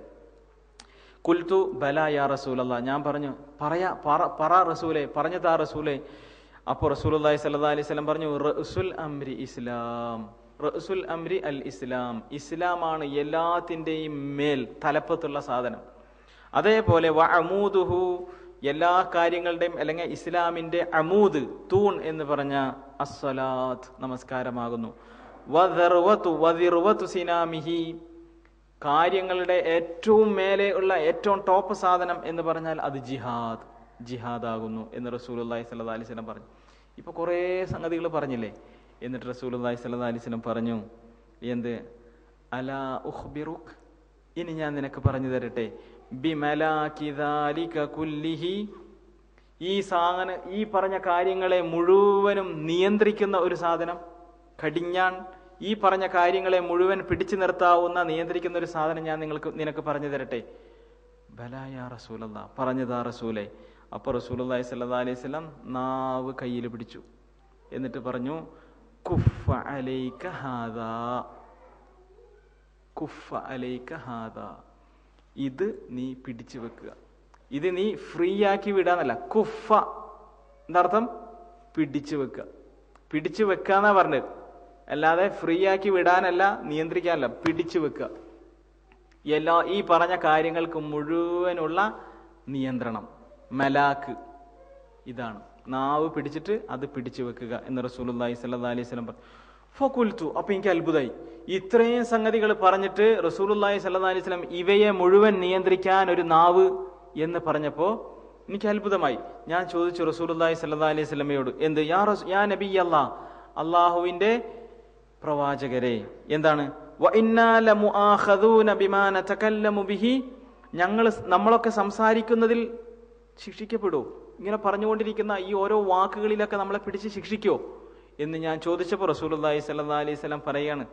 കുൽത്തു ബല യാ റസൂലല്ല ഞാൻ പറഞ്ഞു പറയാ പറ പറ റസൂലെ പറഞ്ഞു താ റസൂലെ അപ്പോൾ റസൂലി സല്ലാ അലൈഹി സ്വലം പറഞ്ഞു റസുൽ അംരി ഇസ്ലാം റസുൽ അംരി അൽ ഇസ്ലാം ഇസ്ലാമാണ് എല്ലാത്തിൻ്റെയും മേൽ തലപ്പത്തുള്ള സാധനം അതേപോലെ വ അമൂദുഹു എല്ലാ കാര്യങ്ങളുടെയും അല്ലെങ്കിൽ ഇസ്ലാമിന്റെ അമൂദ് തൂൺ എന്ന് പറഞ്ഞ അസ്വലാത്ത് നമസ്കാരമാകുന്നു വദർവതു വദിർവതു സിനാമിഹി കാര്യങ്ങളുടെ ഏറ്റവും മേലെ ഉള്ള ഏറ്റവും ടോപ്പ് സാധനം എന്ന് പറഞ്ഞാൽ അത് ജിഹാദ് ജിഹാദ് ആകുന്നു എന്ന് റസൂലുല്ലാഹി സല്ലാ അലൈഹി സ്വലം പറഞ്ഞു ഇപ്പൊ കുറേ സംഗതികൾ പറഞ്ഞില്ലേ എന്നിട്ട് റസൂലുല്ലാഹി സല്ലാ അലൈഹി സ്വലം പറഞ്ഞു എന്ത് അലാ ഉഖ്ബിറുക് ഇനി ഞാൻ നിനക്ക് പറഞ്ഞു തരട്ടെ ബിമലാകിദാലിക കുല്ലിഹി ഈ സാധന ഈ പറഞ്ഞ കാര്യങ്ങളെ മുഴുവനും നിയന്ത്രിക്കുന്ന ഒരു സാധനം കടിഞ്ഞാൻ ഈ പറഞ്ഞ കാര്യങ്ങളെ മുഴുവൻ പിടിച്ചു നിർത്താവുന്ന നിയന്ത്രിക്കുന്ന ഒരു സാധനം ഞാൻ നിങ്ങൾക്ക് നിനക്ക് പറഞ്ഞു തരട്ടെ ബലായ റസൂലല്ല പറഞ്ഞതാ റസൂലെ അപ്പൊ റസൂലി സല്ലാ അലൈഹി സ്വലം നാവ് കയ്യിൽ പിടിച്ചു എന്നിട്ട് പറഞ്ഞു കുഫ അലൈക ഹാദാ കുഫ അലൈക ഹാദാ ഇത് നീ പിടിച്ചു വെക്കുക ഇത് നീ ഫ്രീ ആക്കി വിടാന്നല്ല കുഫ എന്താർത്ഥം പിടിച്ചു വെക്കുക പിടിച്ചു വെക്കാന്നാ പറഞ്ഞത് അല്ലാതെ ഫ്രീ ആക്കി വിടാനല്ല നിയന്ത്രിക്കാനല്ല പിടിച്ചു വെക്കുക എല്ലാ ഈ പറഞ്ഞ കാര്യങ്ങൾക്ക് മുഴുവനുള്ള നിയന്ത്രണം മലാക്ക് ഇതാണ് നാവ് പിടിച്ചിട്ട് അത് പിടിച്ചു വെക്കുക എന്ന് റസൂലി സല്ലാ അലൈഹി സ്വലം പറഞ്ഞു ഫക്കുൽത്തു അപ്പൊ എനിക്ക് അത്ഭുതമായി ഇത്രയും സംഗതികൾ പറഞ്ഞിട്ട് റസൂലുല്ലാഹി സല്ലാ അലൈഹി സ്വലം ഇവയെ മുഴുവൻ നിയന്ത്രിക്കാൻ ഒരു നാവ് എന്ന് പറഞ്ഞപ്പോ എനിക്ക് അത്ഭുതമായി ഞാൻ ചോദിച്ചു റസൂലുല്ലാഹി സല്ലാ അലൈഹി സ്വലമയോട് എന്ത് യാ റസൂ യാ നബി അല്ലാ അള്ളാഹുവിന്റെ പ്രവാചകരെ എന്താണ് ഞങ്ങൾ നമ്മളൊക്കെ സംസാരിക്കുന്നതിൽ ശിക്ഷിക്കപ്പെടോ ഇങ്ങനെ പറഞ്ഞുകൊണ്ടിരിക്കുന്ന ഈ ഓരോ വാക്കുകളിലൊക്കെ നമ്മളെ പിടിച്ച് ശിക്ഷിക്കോ എന്ന് ഞാൻ ചോദിച്ചപ്പോൾ റസൂലി സല്ലാ അലൈഹി സ്വലം പറയാണ്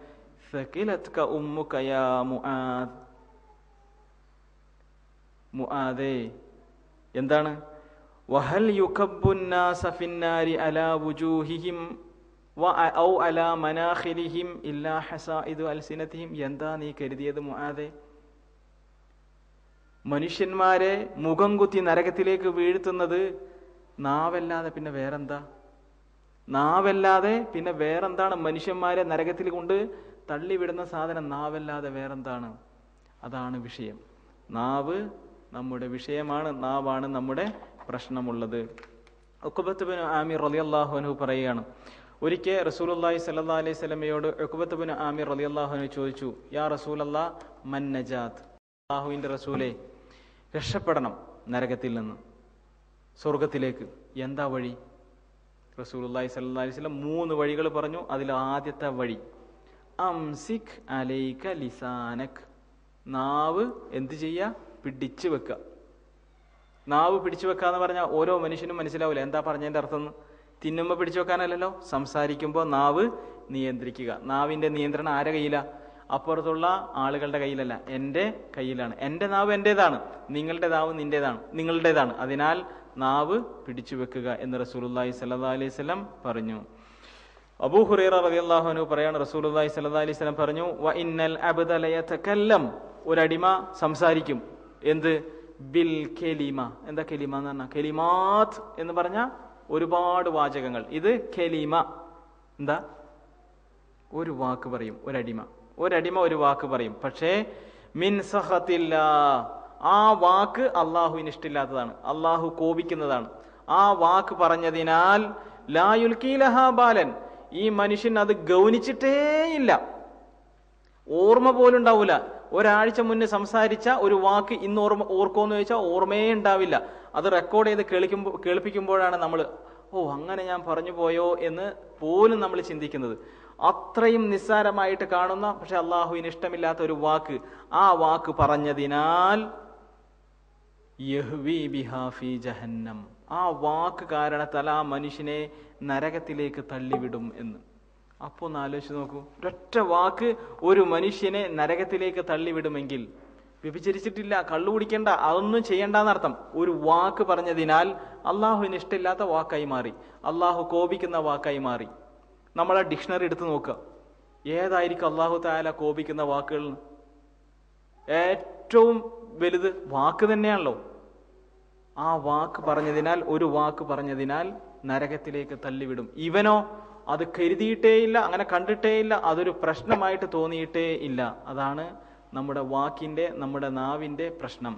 മുആദേ എന്താണ് വഹൽ യുഖബ്ബുന്നാസ ഫിന്നാരി അലാ വുജൂഹിഹിം ഔ അലാ മനാഖിലിഹിം ഇല്ലാ ഹസാഇദു അൽസിനതിഹിം എന്താ നീ കരുതിയത് മുആദേ മനുഷ്യന്മാരെ മുഖം കുത്തി നരകത്തിലേക്ക് വീഴ്ത്തുന്നത് നാവല്ലാതെ പിന്നെ വേറെന്താ നാവല്ലാതെ പിന്നെ വേറെന്താണ് മനുഷ്യന്മാരെ നരകത്തിൽ കൊണ്ട് തള്ളിവിടുന്ന സാധനം നാവല്ലാതെ വേറെന്താണ് അതാണ് വിഷയം നാവ് നമ്മുടെ വിഷയമാണ് നാവാണ് നമ്മുടെ പ്രശ്നമുള്ളത് ഒക്കുബത്തുബിന് ആമിർ റലിയല്ലാഹു അനു പറയുകയാണ് ഒരിക്കൽ റസൂലുല്ലാഹി സല്ലാ അലൈഹി സ്വലമയോട് ഒക്കുബത്തുബിന് ആമിർ റലിയല്ലാഹു അനു ചോദിച്ചു യാ റസൂലല്ലാ മൻ നജാത്ത് അള്ളാഹുവിന്റെ റസൂലെ രക്ഷപ്പെടണം നരകത്തിൽ നിന്ന് സ്വർഗത്തിലേക്ക് എന്താ വഴി റസൂലുല്ലാഹി സല്ലാ അലൈഹി സ്വലം മൂന്ന് വഴികൾ പറഞ്ഞു അതിൽ ആദ്യത്തെ വഴി അംസിക് അലൈക ലിസാനക് നാവ് എന്ത് ചെയ്യുക പിടിച്ചു വെക്കുക നാവ് പിടിച്ചു വെക്കാന്ന് പറഞ്ഞാൽ ഓരോ മനുഷ്യനും മനസ്സിലാവില്ല എന്താ പറഞ്ഞതിന്റെ അർത്ഥം തിന്നുമ്പോൾ പിടിച്ചു വെക്കാനല്ലല്ലോ സംസാരിക്കുമ്പോൾ നാവ് നിയന്ത്രിക്കുക നാവിന്റെ നിയന്ത്രണം ആരെ കയ്യിലാ അപ്പുറത്തുള്ള ആളുകളുടെ കയ്യിലല്ല എൻ്റെ കയ്യിലാണ് എൻ്റെ നാവ് എൻ്റെതാണ് നിങ്ങളുടെ നാവ് നിന്റേതാണ് നിങ്ങളുടേതാണ് അതിനാൽ നാവ് പിടിച്ചു വെക്കുക എന്ന് റസൂലുള്ളാഹി സ്വല്ലല്ലാഹി അലൈഹി വസല്ലം പറഞ്ഞു അബൂ ഹുറൈറ റളിയല്ലാഹു അൻഹു പറയാണ് റസൂലുള്ളാഹി സ്വല്ലല്ലാഹി അലൈഹി വസല്ലം പറഞ്ഞു വ ഇന്നൽ അബ്ദ ലയതകല്ലം ഒരടിമ സംസാരിക്കും എന്ത് ബിൽ കെലിമ എന്താ കെലിമ എന്ന് പറഞ്ഞാൽ കെലിമാത്ത് എന്ന് പറഞ്ഞ ഒരുപാട് വാചകങ്ങൾ ഇത് കെലിമ എന്താ ഒരു വാക്ക് പറയും ഒരടിമ ഒരടിമ ഒരു വാക്ക് പറയും പക്ഷേ മിൻ സഹത്തില്ല ആ വാക്ക് അള്ളാഹുവിന് ഇഷ്ടമില്ലാത്തതാണ് അള്ളാഹു കോപിക്കുന്നതാണ് ആ വാക്ക് പറഞ്ഞതിനാൽ ലായുൽക്കീലഹ ബാലൻ ഈ മനുഷ്യൻ അത് ഗൗനിച്ചിട്ടേയില്ല ഓർമ്മ പോലും ഉണ്ടാവില്ല ഒരാഴ്ച മുന്നേ സംസാരിച്ച ഒരു വാക്ക് ഇന്ന് ഓർമ്മ ഓർക്കോന്ന് ചോദിച്ചാൽ ഓർമ്മയേ ഉണ്ടാവില്ല അത് റെക്കോർഡ് ചെയ്ത് കേൾക്കുമ്പോൾ കേൾപ്പിക്കുമ്പോഴാണ് നമ്മൾ ഓ അങ്ങനെ ഞാൻ പറഞ്ഞു പോയോ എന്ന് പോലും നമ്മൾ ചിന്തിക്കുന്നത് അത്രയും നിസ്സാരമായിട്ട് കാണുന്ന പക്ഷെ അള്ളാഹുവിന് ഇഷ്ടമില്ലാത്ത ഒരു വാക്ക് ആ വാക്ക് പറഞ്ഞതിനാൽ യഹ്വി ബിഹാ ഫീ ജഹന്നം ആ വാക്ക് കാരണത്താൽ ആ മനുഷ്യനെ നരകത്തിലേക്ക് തള്ളിവിടും എന്ന് അപ്പൊ ഒന്ന് ആലോചിച്ച് നോക്കൂ ഒരൊറ്റ വാക്ക് ഒരു മനുഷ്യനെ നരകത്തിലേക്ക് തള്ളിവിടുമെങ്കിൽ വ്യഭിചരിച്ചിട്ടില്ല കള്ളു കുടിക്കേണ്ട അതൊന്നും ചെയ്യേണ്ടെന്നർത്ഥം ഒരു വാക്ക് പറഞ്ഞതിനാൽ അള്ളാഹുവിന് ഇഷ്ടമില്ലാത്ത വാക്കായി മാറി അള്ളാഹു കോപിക്കുന്ന വാക്കായി മാറി നമ്മളെ ഡിക്ഷണറി എടുത്ത് നോക്കുക ഏതായിരിക്കും അള്ളാഹു താല കോപിക്കുന്ന വാക്കുകൾ ഏറ്റവും വലുത് വാക്ക് തന്നെയാണല്ലോ ആ വാക്ക് പറഞ്ഞതിനാൽ ഒരു വാക്ക് പറഞ്ഞതിനാൽ നരകത്തിലേക്ക് തള്ളിവിടും ഇവനോ അത് കരുതിയിട്ടേയില്ല അങ്ങനെ കണ്ടിട്ടേയില്ല അതൊരു പ്രശ്നമായിട്ട് തോന്നിയിട്ടേ ഇല്ല അതാണ് നമ്മുടെ വാക്കിന്റെ നമ്മുടെ നാവിന്റെ പ്രശ്നം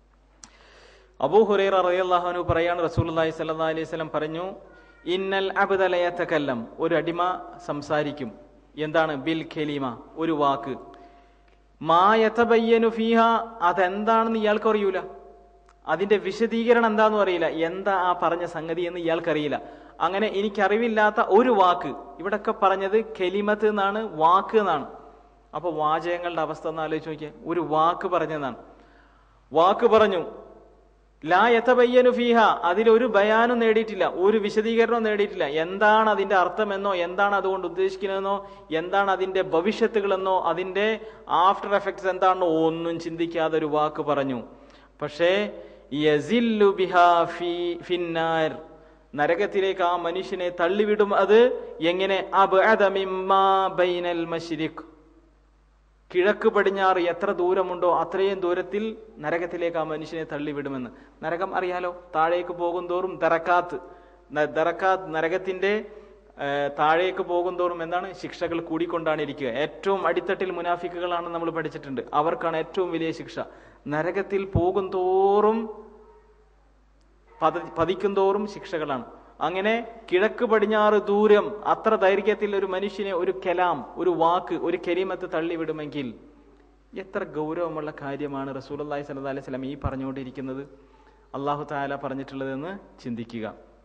അബൂ ഹുറൈറ റളിയല്ലാഹു പറയാണ് റസൂലുള്ളാഹി സ്വല്ലല്ലാഹി അലൈഹി വസല്ലം പറഞ്ഞു ഇന്നൽ അബ്ദ ലയതകല്ലം ഒരു അടിമ സംസാരിക്കും എന്താണ് ബിൽ ഖലീമ ഒരു വാക്ക് മാ യതബയ്യനു ഫീഹ അതെന്താണെന്ന് ഇയാൾക്ക് അറിയൂല അതിന്റെ വിശദീകരണം എന്താന്ന് അറിയില്ല എന്താ ആ പറഞ്ഞ സംഗതി എന്ന് ഇയാൾക്കറിയില്ല അങ്ങനെ എനിക്കറിവില്ലാത്ത ഒരു വാക്ക് ഇവിടൊക്കെ പറഞ്ഞത് കെലിമത്ത് എന്നാണ് വാക്ക് എന്നാണ് അപ്പൊ വാചകങ്ങളുടെ അവസ്ഥ ഒന്ന് ആലോചിച്ച് നോക്കിയേ ഒരു വാക്ക് പറഞ്ഞതാണ് വാക്ക് പറഞ്ഞു ലാ യഥബയ്യനു ഫീഹ അതിലൊരു ബയാനും നേടിയിട്ടില്ല ഒരു വിശദീകരണവും നേടിയിട്ടില്ല എന്താണ് അതിന്റെ അർത്ഥമെന്നോ എന്താണ് അതുകൊണ്ട് ഉദ്ദേശിക്കുന്നതെന്നോ എന്താണ് അതിന്റെ ഭവിഷ്യത്തുകളെന്നോ അതിന്റെ ആഫ്റ്റർ എഫക്ട്സ് എന്താണെന്നോ ഒന്നും ചിന്തിക്കാതെ ഒരു വാക്ക് പറഞ്ഞു പക്ഷേ യസില്ലു ബിഹാ ഫി ഫിന്നാർ നരകത്തിലേക്ക് ആ മനുഷ്യനെ തള്ളിവിടും അത് എങ്ങനെ അബ്അദ മിമ്മാ ബൈനൽ മശ്രിഖ് കിഴക്ക് പടിഞ്ഞാറ് എത്ര ദൂരമുണ്ടോ അത്രയും ദൂരത്തിൽ നരകത്തിലേക്ക് ആ മനുഷ്യനെ തള്ളിവിടുമെന്ന് നരകം അറിയാലോ താഴേക്ക് പോകും തോറും ദറക്കാത്ത് ന- ദറക്കാത്ത് നരകത്തിന്റെ ആ, താഴേക്ക് പോകും തോറും എന്താണ് ശിക്ഷകൾ കൂടിക്കൊണ്ടാണ് ഇരിക്കുക ഏറ്റവും അടിത്തട്ടിൽ മുനാഫിക്കുകളാണ് നമ്മൾ പഠിച്ചിട്ടുണ്ട് അവർക്കാണ് ഏറ്റവും വലിയ ശിക്ഷ നരകത്തിൽ പോകും തോറും പത പതിക്കും തോറും ശിക്ഷകളാണ് അങ്ങനെ കിഴക്ക് പടിഞ്ഞാറ് ദൂരം അത്ര ദൈർഘ്യത്തിൽ ഒരു മനുഷ്യനെ ഒരു കലാം ഒരു വാക്ക് ഒരു കരീമത്ത് തള്ളിവിടുമെങ്കിൽ എത്ര ഗൗരവമുള്ള കാര്യമാണ് റസൂലി സല്ലു അലൈഹി സ്വലം ഈ പറഞ്ഞുകൊണ്ടിരിക്കുന്നത് അള്ളാഹു താല പറഞ്ഞിട്ടുള്ളതെന്ന് ചിന്തിക്കുക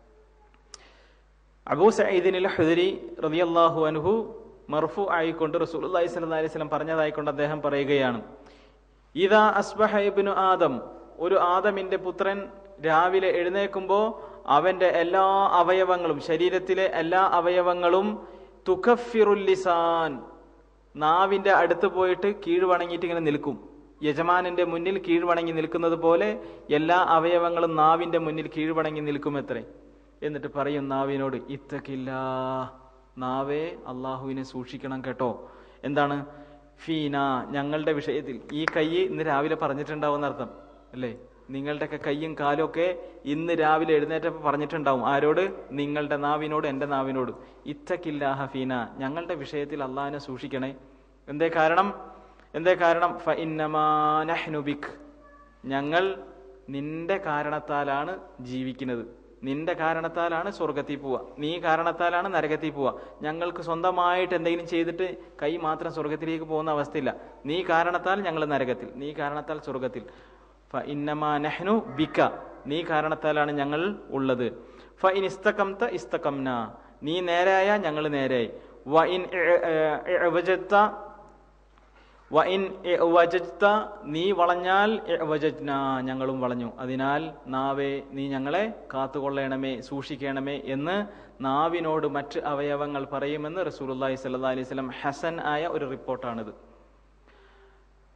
അബൂ സഈദിനിൽ ഹുദരി റളിയല്ലാഹു അൻഹു മർഫു ആയിക്കൊണ്ട് റസൂലുള്ളാഹി സ്വല്ലല്ലാഹി അലൈഹി വസല്ലം പറഞ്ഞതായിക്കൊണ്ട് അദ്ദേഹം പറയുകയാണ് ഇതാ അസ്ബഹ ഇബ്നു ആദം ഒരു ആദമിന്റെ പുത്രൻ രാവിലെ എഴുന്നേൽക്കുമ്പോൾ അവന്റെ എല്ലാ അവയവങ്ങളും ശരീരത്തിലെ എല്ലാ അവയവങ്ങളും തുഖഫിറുൽ ലിസാൻ നാവിന്റെ അടുത്ത് പോയിട്ട് കീഴ്വണങ്ങിയിട്ട് ഇങ്ങനെ നിൽക്കും യജമാനന്റെ മുന്നിൽ കീഴ്വണങ്ങി നിൽക്കുന്നത് പോലെ എല്ലാ അവയവങ്ങളും നാവിന്റെ മുന്നിൽ കീഴ്വണങ്ങി നിൽക്കും എത്രേ എന്നിട്ട് പറയും നാവിനോട് ഇത്തക്കില്ല നാവേ അള്ളാഹുവിനെ സൂക്ഷിക്കണം കേട്ടോ എന്താണ് ഫീന ഞങ്ങളുടെ വിഷയത്തിൽ ഈ കൈ ഇന്ന് രാവിലെ പറഞ്ഞിട്ടുണ്ടാവും എന്നർത്ഥം അല്ലേ നിങ്ങളുടെയൊക്കെ കൈയും കാലും ഒക്കെ ഇന്ന് രാവിലെ എഴുന്നേറ്റപ്പോൾ പറഞ്ഞിട്ടുണ്ടാവും ആരോട് നിങ്ങളുടെ നാവിനോട് എൻ്റെ നാവിനോട് ഇത്തക്കില്ല ഹഫീന ഞങ്ങളുടെ വിഷയത്തിൽ അള്ളാഹിനെ സൂക്ഷിക്കണേ എന്തേ കാരണം എന്തേ കാരണം ഫ ഇന്നമാ നഹ്നു ബിക് ഞങ്ങൾ നിന്റെ കാരണത്താലാണ് ജീവിക്കുന്നത് നിന്റെ കാരണത്താലാണ് സ്വർഗത്തിൽ പോവുക നീ കാരണത്താലാണ് നരകത്തിൽ പോവുക ഞങ്ങൾക്ക് സ്വന്തമായിട്ട് എന്തെങ്കിലും ചെയ്തിട്ട് കൈ മാത്രം സ്വർഗത്തിലേക്ക് പോകുന്ന അവസ്ഥയില്ല നീ കാരണത്താൽ ഞങ്ങൾ നരകത്തിൽ നീ കാരണത്താൽ സ്വർഗത്തിൽ ഫ ഇന്നമാ നഹ്നു ബിക നീ കാരണത്താലാണ് ഞങ്ങൾ ഉള്ളത് ഫ ഇൻ ഇസ്തകംത ഇസ്തകംന നീ നേരായ ഞങ്ങൾ നേരായി വ ഇൻ ഇ- ഇ- ഇവജത്ത വ ഇൻ വജജ്ത നീ വളഞ്ഞാൽ വജജ്ന ഞങ്ങളും വളഞ്ഞു അതിനാൽ നാവേ നീ ഞങ്ങളെ കാത്തുകൊള്ളണമേ സൂക്ഷിക്കണമേ എന്ന് നാവിനോട് മറ്റ് അവയവങ്ങൾ പറയുമെന്ന് റസൂലുള്ളാഹി സ്വല്ലല്ലാഹി അലൈഹി വസല്ലം ഹസൻ ആയ ഒരു റിപ്പോർട്ടാണിത്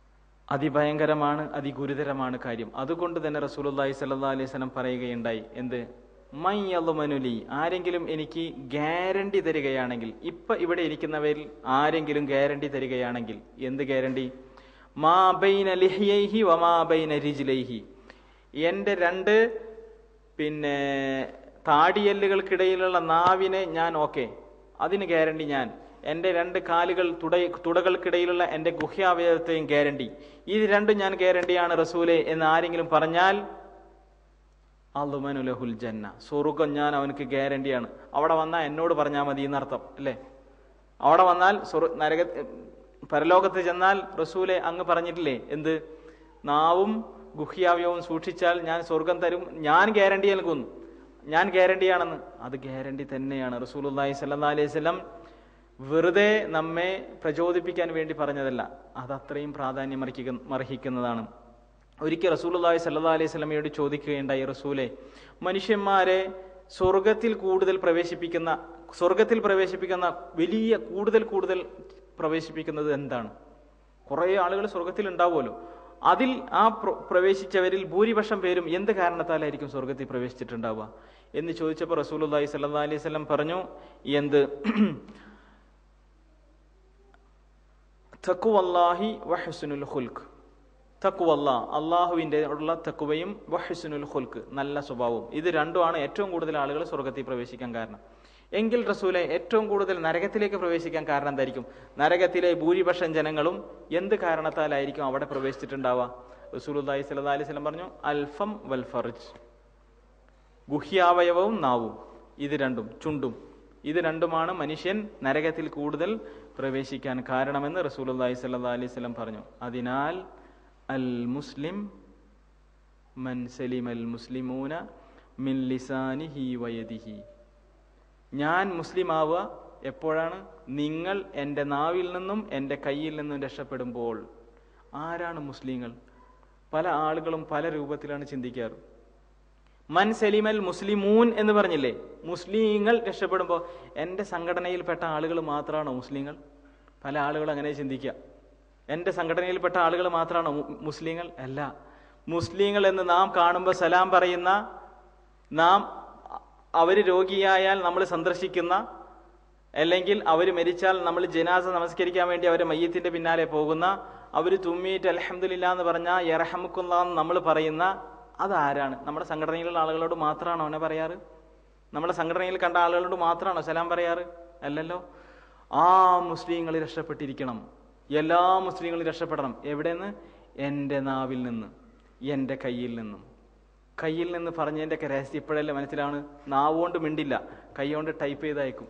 അതിഭയങ്കരമാണ് അതിഗുരുതരമാണ് കാര്യം അതുകൊണ്ട് തന്നെ റസൂലുള്ളാഹി സ്വല്ലല്ലാഹി അലൈഹി വസല്ലം പറയുകയുണ്ടായി എന്ത് മയ്യലുമനുലി ആരെങ്കിലും എനിക്ക് ഗ്യാരണ്ടി തരികയാണെങ്കിൽ ഇപ്പൊ ഇവിടെ ഇരിക്കുന്നവരിൽ ആരെങ്കിലും ഗ്യാരണ്ടി തരികയാണെങ്കിൽ എന്ത് ഗ്യാരണ്ടി മാ ബൈന ലിഹ്യൈഹി വമാ ബൈന റിജ്ലൈഹി എൻ്റെ രണ്ട് പിന്നെ താടിയല്ലുകൾക്കിടയിലുള്ള നാവിനെ ഞാൻ ഓക്കെ അതിന് ഗ്യാരണ്ടി ഞാൻ എൻ്റെ രണ്ട് കാലുകൾ തുട തുടകൾക്കിടയിലുള്ള എൻ്റെ ഗുഹ്യാവയവത്തെയും ഗ്യാരണ്ടി ഇത് രണ്ടും ഞാൻ ഗ്യാരണ്ടിയാണ് റസൂലെ എന്ന് ആരെങ്കിലും പറഞ്ഞാൽ അലുമനുലഹുൽ ജന്ന സ്വർഗം ഞാൻ അവനക്ക് ഗ്യാരണ്ടിയാണ് അവിടെ വന്നാൽ എന്നോട് പറഞ്ഞാൽ മതി എന്നർത്ഥം അല്ലേ അവിടെ വന്നാൽ സ്വർഗ നരക പരലോകത്ത് ചെന്നാൽ റസൂലെ അങ്ങ് പറഞ്ഞിട്ടില്ലേ എന്ത് നാവും ഗുഹ്യാവയവും സൂക്ഷിച്ചാൽ ഞാൻ സ്വർഗം തരും ഞാൻ ഗ്യാരണ്ടി നൽകുന്നു ഞാൻ ഗ്യാരണ്ടിയാണെന്ന് അത് ഗ്യാരണ്ടി തന്നെയാണ് റസൂലുള്ളാഹി സ്വല്ലല്ലാഹി അലൈഹി വസല്ലം വെറുതെ നമ്മെ പ്രചോദിപ്പിക്കാൻ വേണ്ടി പറഞ്ഞതല്ല അത് അത്രയും പ്രാധാന്യം അർഹിക്കുന്ന അർഹിക്കുന്നതാണ് ഒരിക്കൽ റസൂലുള്ളാഹി സ്വല്ലല്ലാഹി അലൈഹി വസല്ലമയോട് ചോദിക്കുകയുണ്ടായി റസൂലെ മനുഷ്യന്മാരെ സ്വർഗത്തിൽ കൂടുതൽ പ്രവേശിപ്പിക്കുന്ന സ്വർഗത്തിൽ പ്രവേശിപ്പിക്കുന്ന വലിയ കൂടുതൽ കൂടുതൽ പ്രവേശിപ്പിക്കുന്നത് എന്താണ് കുറേ ആളുകൾ സ്വർഗത്തിൽ ഉണ്ടാവുമല്ലോ അതിൽ ആ പ്ര- പ്രവേശിച്ചവരിൽ ഭൂരിപക്ഷം പേരും എന്ത് കാരണത്താലായിരിക്കും സ്വർഗത്തിൽ പ്രവേശിച്ചിട്ടുണ്ടാവുക എന്ന് ചോദിച്ചപ്പോൾ റസൂലുള്ളാഹി സ്വല്ലല്ലാഹി അലൈഹി വസല്ലം പറഞ്ഞു എന്ത് തക്കുവല്ലാഹി വഹസുനുൽ ഹുൽക്ക് തക്കുവല്ല അള്ളാഹുവിൻ്റെ ഉള്ള തക്കുവയും വഹസുനുൽ ഹുൽക്ക് നല്ല സ്വഭാവവും ഇത് രണ്ടുമാണ് ഏറ്റവും കൂടുതൽ ആളുകൾ സ്വർഗത്തിൽ പ്രവേശിക്കാൻ കാരണം എങ്കിൽ റസൂലെ ഏറ്റവും കൂടുതൽ നരകത്തിലേക്ക് പ്രവേശിക്കാൻ കാരണം എന്തായിരിക്കും നരകത്തിലെ ഭൂരിപക്ഷം ജനങ്ങളും എന്ത് കാരണത്താലായിരിക്കും അവിടെ പ്രവേശിച്ചിട്ടുണ്ടാവുക റസൂലുല്ലാഹി സ്വല്ലല്ലാഹി അലൈഹി വസല്ലം പറഞ്ഞു അൽഫം വൽ ഫർജ് ഗുഹ്യാവയവവും നാവും ഇത് രണ്ടും ചുണ്ടും ഇത് രണ്ടുമാണ് മനുഷ്യൻ നരകത്തിൽ കൂടുതൽ പ്രവേശിക്കാൻ കാരണമെന്ന് റസൂലുള്ളാഹി സ്വല്ലല്ലാഹി അലൈഹി വസല്ലം പറഞ്ഞു അതിനാൽ അൽ മുസ്ലിം മൻ സലിമൽ മുസ്ലിമൂന മിൻ ലിസാനിഹി വയദിഹി ഞാൻ മുസ്ലിം ആവുക എപ്പോഴാണ് നിങ്ങൾ എൻ്റെ നാവിൽ നിന്നും എൻ്റെ കയ്യിൽ നിന്നും രക്ഷപ്പെടുമ്പോൾ ആരാണ് മുസ്ലിങ്ങൾ പല ആളുകളും പല രൂപത്തിലാണ് ചിന്തിക്കാറ് മൻ സലിമൽ മുസ്ലിമൂൻ എന്ന് പറഞ്ഞില്ലേ മുസ്ലിങ്ങൾ രക്ഷപ്പെടുമ്പോൾ എൻ്റെ സംഘടനയിൽപ്പെട്ട ആളുകൾ മാത്രമാണോ മുസ്ലിങ്ങൾ പല ആളുകളും അങ്ങനെ ചിന്തിക്കുക എൻ്റെ സംഘടനയിൽപ്പെട്ട ആളുകൾ മാത്രമാണോ മു- മുസ്ലിങ്ങൾ അല്ല മുസ്ലിങ്ങൾ എന്ന് നാം കാണുമ്പോൾ സലാം പറയുന്ന നാം അവർ രോഗിയായാൽ നമ്മൾ സന്ദർശിക്കുന്ന അല്ലെങ്കിൽ അവർ മരിച്ചാൽ നമ്മൾ ജനാസ നമസ്കരിക്കാൻ വേണ്ടി അവരെ മയ്യത്തിന്റെ പിന്നാലെ പോകുന്ന അവർ തുമ്മിയിട്ട് അലഹമില്ല എന്ന് പറഞ്ഞാൽ യറഹമുക്കുന്ന എന്ന് നമ്മൾ പറയുന്ന അതാരാണ് നമ്മുടെ സംഘടനയിലുള്ള ആളുകളോട് മാത്രമാണോ അവനെ പറയാറ് നമ്മുടെ സംഘടനയിൽ കണ്ട ആളുകളോട് മാത്രമാണോ സലാം പറയാറ് അല്ലല്ലോ ആ മുസ്ലിങ്ങൾ രക്ഷപ്പെട്ടിരിക്കണം എല്ലാ മുസ്ലിങ്ങളും രക്ഷപ്പെടണം എവിടെന്ന് എൻ്റെ നാവിൽ നിന്ന് എൻ്റെ കയ്യിൽ നിന്നും കയ്യിൽ നിന്ന് പറഞ്ഞതിൻ്റെ ഒക്കെ രഹസ്യം ഇപ്പോഴല്ലേ മനസ്സിലാണ് നാവുകൊണ്ട് മിണ്ടില്ല കൈ കൊണ്ട് ടൈപ്പ് ചെയ്ത് അയക്കും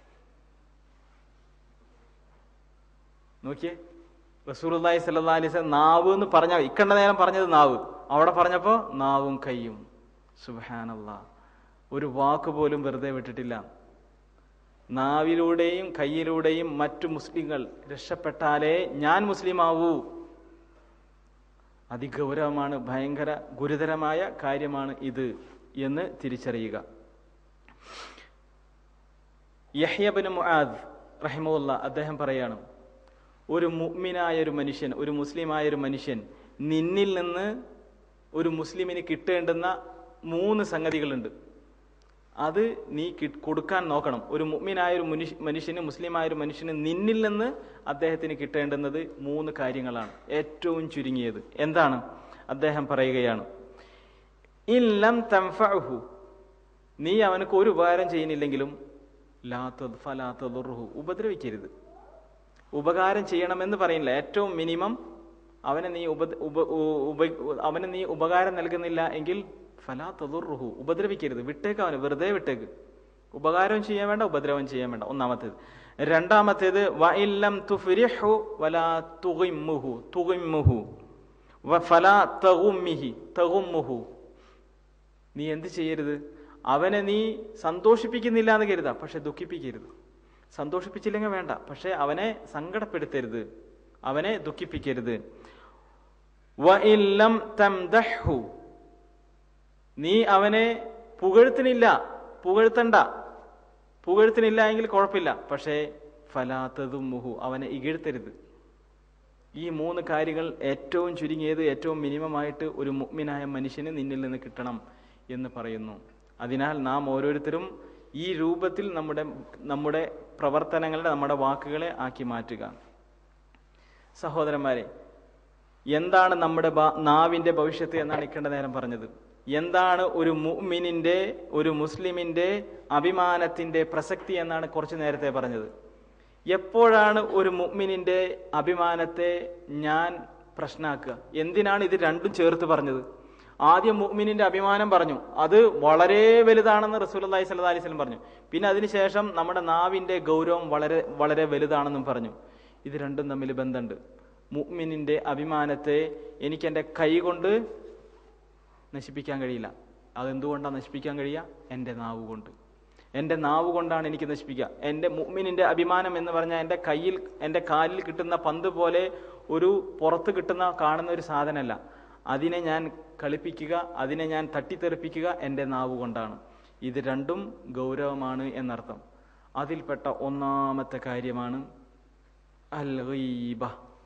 നോക്കിയേ റസൂലുള്ളാഹി സ്വല്ലല്ലാഹി അലൈഹി വസല്ലം നാവ് എന്ന് പറഞ്ഞ ഇക്കണ്ട നേരം പറഞ്ഞത് നാവ് അവിടെ പറഞ്ഞപ്പോ നാവും കയ്യും സുബ്ഹാനല്ലാ ഒരു വാക്ക് പോലും വെറുതെ വിട്ടിട്ടില്ല നാവിലൂടെയും കയ്യിലൂടെയും മറ്റു മുസ്ലിങ്ങൾ രക്ഷപ്പെട്ടാലേ ഞാൻ മുസ്ലിം ആവൂ അതിഗൗരവമാണ് ഭയങ്കര ഗുരുതരമായ കാര്യമാണ് ഇത് എന്ന് തിരിച്ചറിയുക യഹ്യബിന് മുആദ് റഹിമുല്ല അദ്ദേഹം പറയാണ് ഒരു മുഅ്മിനായ ഒരു മനുഷ്യൻ ഒരു മുസ്ലിമായ ഒരു മനുഷ്യൻ നിന്നിൽ നിന്ന് ഒരു മുസ്ലിമിന് കിട്ടേണ്ടുന്ന മൂന്ന് സംഗതികളുണ്ട് അത് നീ കി- കൊടുക്കാൻ നോക്കണം ഒരു മുഅ്മിനായ ഒരു മനുഷ്യ മനുഷ്യന് മുസ്ലിമായ ഒരു മനുഷ്യന് നിന്നിൽ നിന്ന് അദ്ദേഹത്തിന് കിട്ടേണ്ടുന്നത് മൂന്ന് കാര്യങ്ങളാണ് ഏറ്റവും ചുരുങ്ങിയത് എന്താണ് അദ്ദേഹം പറയുകയാണ് ഇല്ലം തൻഫഅഹു നീ അവനക്ക് ഒരു ഉപകാരം ചെയ്യുന്നില്ലെങ്കിലും ലാ തദ് ഫലാ തദുർഹു ഉപദ്രവിക്കരുത് ഉപകാരം ചെയ്യണമെന്ന് പറയുന്നില്ല ഏറ്റവും മിനിമം അവനെ നീ ഉപ ഉപ ഉ- ഉപ അവന് നീ ഉപകാരം നൽകുന്നില്ല എങ്കിൽ ഫലാ തദുർഹു ഉപദ്രവിക്കരുത് വിട്ടേക്ക് അവന് വെറുതെ വിട്ടേക്ക് ഉപകാരം ചെയ്യാൻ വേണ്ട ഉപദ്രവം ചെയ്യാൻ വേണ്ട ഒന്നാമത്തേത് രണ്ടാമത്തേത് വഇല്ലം തുഫ്രിഹു വലാ തുഗിമ്മുഹു തുഗിമ്മുഹു വ ഫലാ തഗുമ്മിഹി തഗുമ്മുഹു നീ എന്ത് ചെയ്യരുത് അവനെ നീ സന്തോഷിപ്പിക്കുന്നില്ല എന്ന് കരുതാ പക്ഷെ ദുഃഖിപ്പിക്കരുത് സന്തോഷിപ്പിച്ചില്ലെങ്കിൽ വേണ്ട പക്ഷെ അവനെ സങ്കടപ്പെടുത്തരുത് അവനെ ദുഃഖിപ്പിക്കരുത് വഇല്ലം തംദഹു നീ അവനെ പുകഴ്ത്തണില്ല പുകഴ്ത്തണ്ട പുകഴ്ത്തണില്ല എങ്കിൽ കുഴപ്പമില്ല പക്ഷേ ഫലാത്തതും മുഹു അവനെ ഇകഴ്ത്തരുത് ഈ മൂന്ന് കാര്യങ്ങൾ ഏറ്റവും ചുരുങ്ങിയത് ഏറ്റവും മിനിമമായിട്ട് ഒരു മുഗ്മിനായ മനുഷ്യന് നിന്നിൽ നിന്ന് കിട്ടണം എന്ന് പറയുന്നു അതിനാൽ നാം ഓരോരുത്തരും ഈ രൂപത്തിൽ നമ്മുടെ നമ്മുടെ പ്രവർത്തനങ്ങളുടെ നമ്മുടെ വാക്കുകളെ ആക്കി മാറ്റുക സഹോദരന്മാരെ എന്താണ് നമ്മുടെ ബ- നാവിന്റെ ഭവിഷ്യത്ത് എന്നാണ് ഇക്കണ്ട നേരം പറഞ്ഞത് എന്താണ് ഒരു മുഅ്മിനിന്റെ ഒരു മുസ്ലിമിന്റെ അഭിമാനത്തിന്റെ പ്രസക്തി എന്നാണ് കുറച്ചു നേരത്തെ പറഞ്ഞത് എപ്പോഴാണ് ഒരു മുഅ്മിനിന്റെ അഭിമാനത്തെ ഞാൻ പ്രശ്നാക്കുക എന്തിനാണ് ഇത് രണ്ടും ചേർത്ത് പറഞ്ഞത് ആദ്യം മുഅ്മിനിന്റെ അഭിമാനം പറഞ്ഞു അത് വളരെ വലുതാണെന്ന് റസൂലുള്ളാഹി സ്വല്ലല്ലാഹി അലൈഹി വസല്ലം പറഞ്ഞു പിന്നെ അതിനുശേഷം നമ്മുടെ നാവിന്റെ ഗൗരവം വളരെ വളരെ വലുതാണെന്നും പറഞ്ഞു ഇത് രണ്ടും തമ്മിൽ ബന്ധമുണ്ട് മുഅ്മിനിന്റെ അഭിമാനത്തെ എനിക്ക് എൻ്റെ കൈ കൊണ്ട് നശിപ്പിക്കാൻ കഴിയില്ല അതെന്തുകൊണ്ടാണ് നശിപ്പിക്കാൻ കഴിയുക എൻ്റെ നാവ് കൊണ്ട് എൻ്റെ നാവ് കൊണ്ടാണ് എനിക്ക് നശിപ്പിക്കുക എൻ്റെ മുഅ്മിനിന്റെ അഭിമാനം എന്ന് പറഞ്ഞാൽ എൻ്റെ കയ്യിൽ എൻ്റെ കാലിൽ കിട്ടുന്ന പന്ത് പോലെ ഒരു പുറത്ത് കിട്ടുന്ന കാണുന്ന ഒരു സാധനമല്ല അതിനെ ഞാൻ കളിപ്പിക്കുക അതിനെ ഞാൻ തട്ടിത്തെറിപ്പിക്കുക എൻ്റെ നാവ് കൊണ്ടാണ് ഇത് രണ്ടും ഗൗരവമാണ് എന്നർത്ഥം അതിൽപ്പെട്ട ഒന്നാമത്തെ കാര്യമാണ് അൽ ഗീബ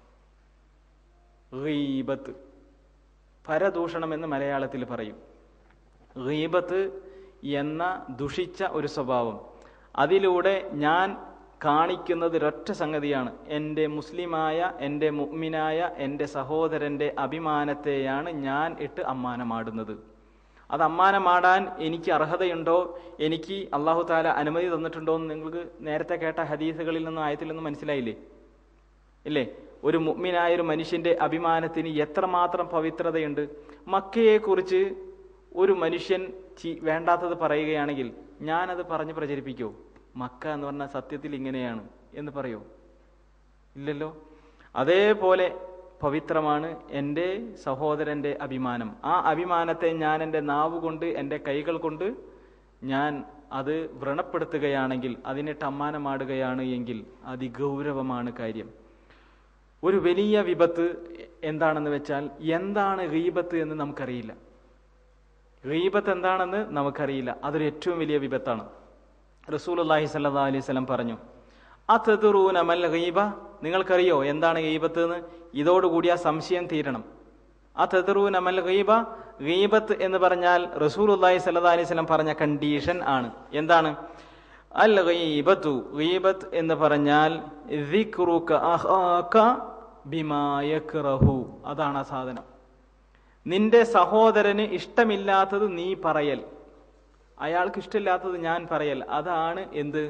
ഗീബത്ത് പരദൂഷണം എന്ന് മലയാളത്തിൽ പറയും ഗീബത്ത് എന്ന ദുഷിച്ച ഒരു സ്വഭാവം അതിലൂടെ ഞാൻ കാണിക്കുന്നത് ഒരൊറ്റ സംഗതിയാണ് എൻ്റെ മുസ്ലിമായ എൻ്റെ മുഅ്മിനായ എൻ്റെ സഹോദരൻ്റെ അഭിമാനത്തെയാണ് ഞാൻ ഇട്ട് അമ്മാനമാടുന്നത് അത് അമ്മാനമാടാൻ എനിക്ക് അർഹതയുണ്ടോ എനിക്ക് അള്ളാഹു താല അനുമതി തന്നിട്ടുണ്ടോ എന്ന് നിങ്ങൾക്ക് നേരത്തെ കേട്ട ഹദീസുകളിൽ നിന്നും ആയത്തിൽ നിന്നും മനസ്സിലായില്ലേ ഇല്ലേ ഒരു മുഗ്മിനായ ഒരു മനുഷ്യന്റെ അഭിമാനത്തിന് എത്രമാത്രം പവിത്രതയുണ്ട് മക്കയെക്കുറിച്ച് ഒരു മനുഷ്യൻ ചി- വേണ്ടാത്തത് പറയുകയാണെങ്കിൽ ഞാനത് പറഞ്ഞ് പ്രചരിപ്പിക്കോ മക്ക എന്ന് പറഞ്ഞാൽ സത്യത്തിൽ ഇങ്ങനെയാണ് എന്ന് പറയോ ഇല്ലല്ലോ അതേപോലെ പവിത്രമാണ് എൻ്റെ സഹോദരൻ്റെ അഭിമാനം ആ അഭിമാനത്തെ ഞാൻ എൻ്റെ നാവ് കൊണ്ട് എൻ്റെ കൈകൾ കൊണ്ട് ഞാൻ അത് വ്രണപ്പെടുത്തുകയാണെങ്കിൽ അതിനിട്ട് അമ്മാനമാടുകയാണ് എങ്കിൽ അതിഗൗരവമാണ് കാര്യം ഒരു വലിയ വിപത്ത് എന്താണെന്ന് വെച്ചാൽ എന്താണ് ഗീബത്ത് എന്ന് നമുക്കറിയില്ല ഗീബത്ത് എന്താണെന്ന് നമുക്കറിയില്ല അതൊരു ഏറ്റവും വലിയ വിപത്താണ് റസൂൽ അള്ളാഹി സല്ലാ അലൈഹി സ്വലം പറഞ്ഞു അത്തതുറൂന മൽ ഗീബ നിങ്ങൾക്കറിയോ എന്താണ് ഗീബത്ത് എന്ന് ഇതോടുകൂടി ആ സംശയം തീരണം അത്തതുറൂന മൽ ഗീബ ഗീബത്ത് എന്ന് പറഞ്ഞാൽ റസൂൽ അള്ളാഹി സല്ലാ അലൈഹി സ്വലം പറഞ്ഞ കണ്ടീഷൻ ആണ് എന്താണ് അൽ ഗീബത്തു ഗീബത്ത് എന്ന് പറഞ്ഞാൽ ദിക്റുക അഖാക ബിമാ യക്റഹു അതാണ് ആ സാധനം നിന്റെ സഹോദരന് ഇഷ്ടമില്ലാത്തത് നീ പറയൽ അയാൾക്ക് ഇഷ്ടമില്ലാത്തത് ഞാൻ പറയൽ അതാണ് എന്ത്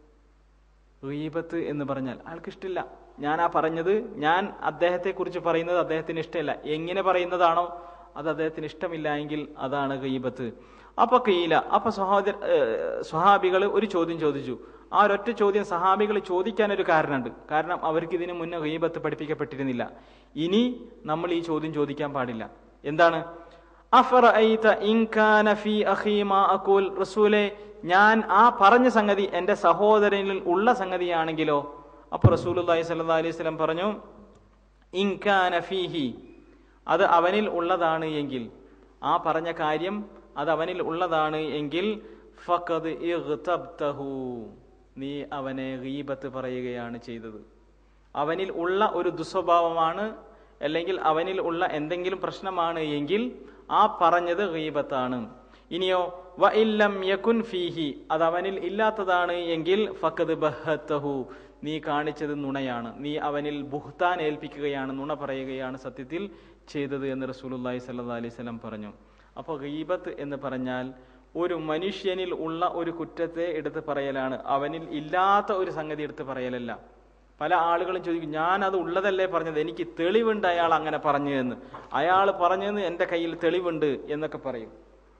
ഗീബത്ത് എന്ന് പറഞ്ഞാൽ അയാൾക്ക് ഇഷ്ടമില്ല ഞാൻ ആ പറഞ്ഞത് ഞാൻ അദ്ദേഹത്തെ കുറിച്ച് പറയുന്നത് അദ്ദേഹത്തിന് ഇഷ്ടമില്ല എങ്ങനെ പറയുന്നതാണോ അത് അദ്ദേഹത്തിന് ഇഷ്ടമില്ല എങ്കിൽ അതാണ് ഗീബത്ത് അപ്പൊ കീല അപ്പൊ സഹോദര സ്വഹാബികൾ ഒരു ചോദ്യം ചോദിച്ചു ആ ഒരൊറ്റ ചോദ്യം സഹാബികൾ ചോദിക്കാൻ ഒരു കാരണമുണ്ട് കാരണം അവർക്ക് ഇതിനു മുന്നേ ഗീബത്ത് പഠിപ്പിക്കപ്പെട്ടിരുന്നില്ല ഇനി നമ്മൾ ഈ ചോദ്യം ചോദിക്കാൻ പാടില്ല എന്താണ് അഫറഅയ്ത ഇൻ കാന ഫീ അഖീ മാ അഖൂൽ റസൂലേ ഞാൻ ആ പറഞ്ഞ സംഗതി എൻ്റെ സഹോദരനിൽ ഉള്ള സംഗതിയാണെങ്കിലോ അപ്പൊ റസൂലുള്ളാഹി സ്വല്ലല്ലാഹി അലൈഹി വസല്ലം പറഞ്ഞു ഇൻ കാന ഫീഹി അത് അവനിൽ ഉള്ളതാണ് എങ്കിൽ ആ പറഞ്ഞ കാര്യം അത് അവനിൽ ഉള്ളതാണ് എങ്കിൽ ഫഖദ് ഇഗ്തബ്തഹു നീ അവനെ ഗീബത്ത് പറയുകയാണ് ചെയ്തത് അവനിൽ ഉള്ള ഒരു ദുസ്വഭാവമാണ് അല്ലെങ്കിൽ അവനിൽ ഉള്ള എന്തെങ്കിലും പ്രശ്നമാണ് എങ്കിൽ ആ പറഞ്ഞത് ഗീബത്താണ് ഇനിയോ വ ഇല്ലം യകുൻ ഫീഹി അത് അവനിൽ ഇല്ലാത്തതാണ് എങ്കിൽ ഫഖദ് ബഹത്തഹു നീ കാണിച്ചത് നുണയാണ് നീ അവനിൽ ബുഹ്താൻ ഏൽപ്പിക്കുകയാണ് നുണ പറയുകയാണ് സത്യത്തിൽ ചെയ്തത് എന്ന് റസൂലുള്ളാഹി സ്വല്ലല്ലാഹി അലൈഹി വസല്ലം പറഞ്ഞു അപ്പോൾ ഗീബത്ത് എന്ന് പറഞ്ഞാൽ ഒരു മനുഷ്യനിൽ ഉള്ള ഒരു കുറ്റത്തെ എടുത്ത് പറയലാണ് അവനിൽ ഇല്ലാത്ത ഒരു സംഗതി എടുത്ത് പറയലല്ല പല ആളുകളും ചോദിക്കും ഞാൻ അത് ഉള്ളതല്ലേ പറഞ്ഞത് എനിക്ക് തെളിവുണ്ട് അയാൾ അങ്ങനെ പറഞ്ഞു എന്ന് അയാൾ പറഞ്ഞെന്ന് എൻ്റെ കയ്യിൽ തെളിവുണ്ട് എന്നൊക്കെ പറയും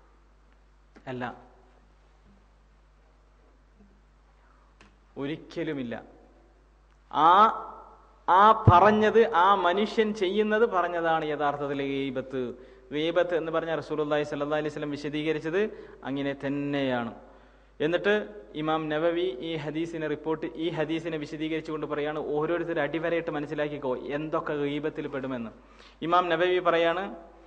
അല്ല ഒരിക്കലുമില്ല ആ ആ പറഞ്ഞത് ആ മനുഷ്യൻ ചെയ്യുന്നത് പറഞ്ഞതാണ് യഥാർത്ഥത്തിൽ ഗീബത്ത് ഗീബത്ത് എന്ന് പറഞ്ഞ റസൂലുള്ളാഹി സ്വല്ലല്ലാഹി അലൈഹി വസല്ലം വിശദീകരിച്ചത് അങ്ങനെ തന്നെയാണ് എന്നിട്ട് ഇമാം നവവി ഈ ഹദീസിനെ റിപ്പോർട്ട് ഈ ഹദീസിനെ വിശദീകരിച്ചുകൊണ്ട് പറയാണ് ഓരോരുത്തർ അടിവരയിട്ട് മനസ്സിലാക്കിക്കോ എന്തൊക്കെ ഗീബത്തിൽ പെടുമെന്ന് ഇമാം നവവി പറയാണ്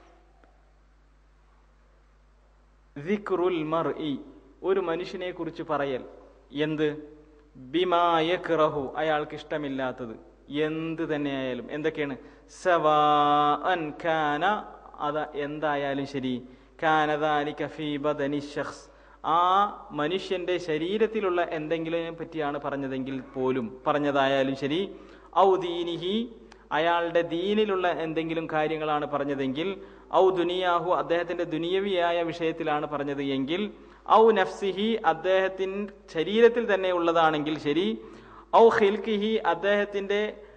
ദിക്റുൽ മർഇ ഒരു മനുഷ്യനെ കുറിച്ച് പറയൽ എന്ത് ബിമായക്റഹു അയാൾക്ക് ഇഷ്ടമില്ലാത്തത് എന്ത് തന്നെയായാലും എന്തൊക്കെയാണ് സവാ അൻ ഖാന അത് എന്തായാലും ശരി ഖാനദാലിക ഫീ ബദനി ഷഖ്സ് ആ മനുഷ്യന്റെ ശരീരത്തിലുള്ള എന്തെങ്കിലും പറ്റിയാണ് പറഞ്ഞതെങ്കിൽ പോലും പറഞ്ഞതായാലും ശരി ഔ ദീനിഹി അയാളുടെ ദീനിലുള്ള എന്തെങ്കിലും കാര്യങ്ങളാണ് പറഞ്ഞതെങ്കിൽ ഔ ദുനിയാഹു അദ്ദേഹത്തിന്റെ ദുനിയവിയായ വിഷയത്തിലാണ് പറഞ്ഞത് എങ്കിൽ ഔ നഫ്സിഹി അദ്ദേഹത്തിൻ ശരീരത്തിൽ തന്നെ ഉള്ളതാണെങ്കിൽ ശരി ഔ ഹിൽക്കിഹി അദ്ദേഹത്തിന്റെ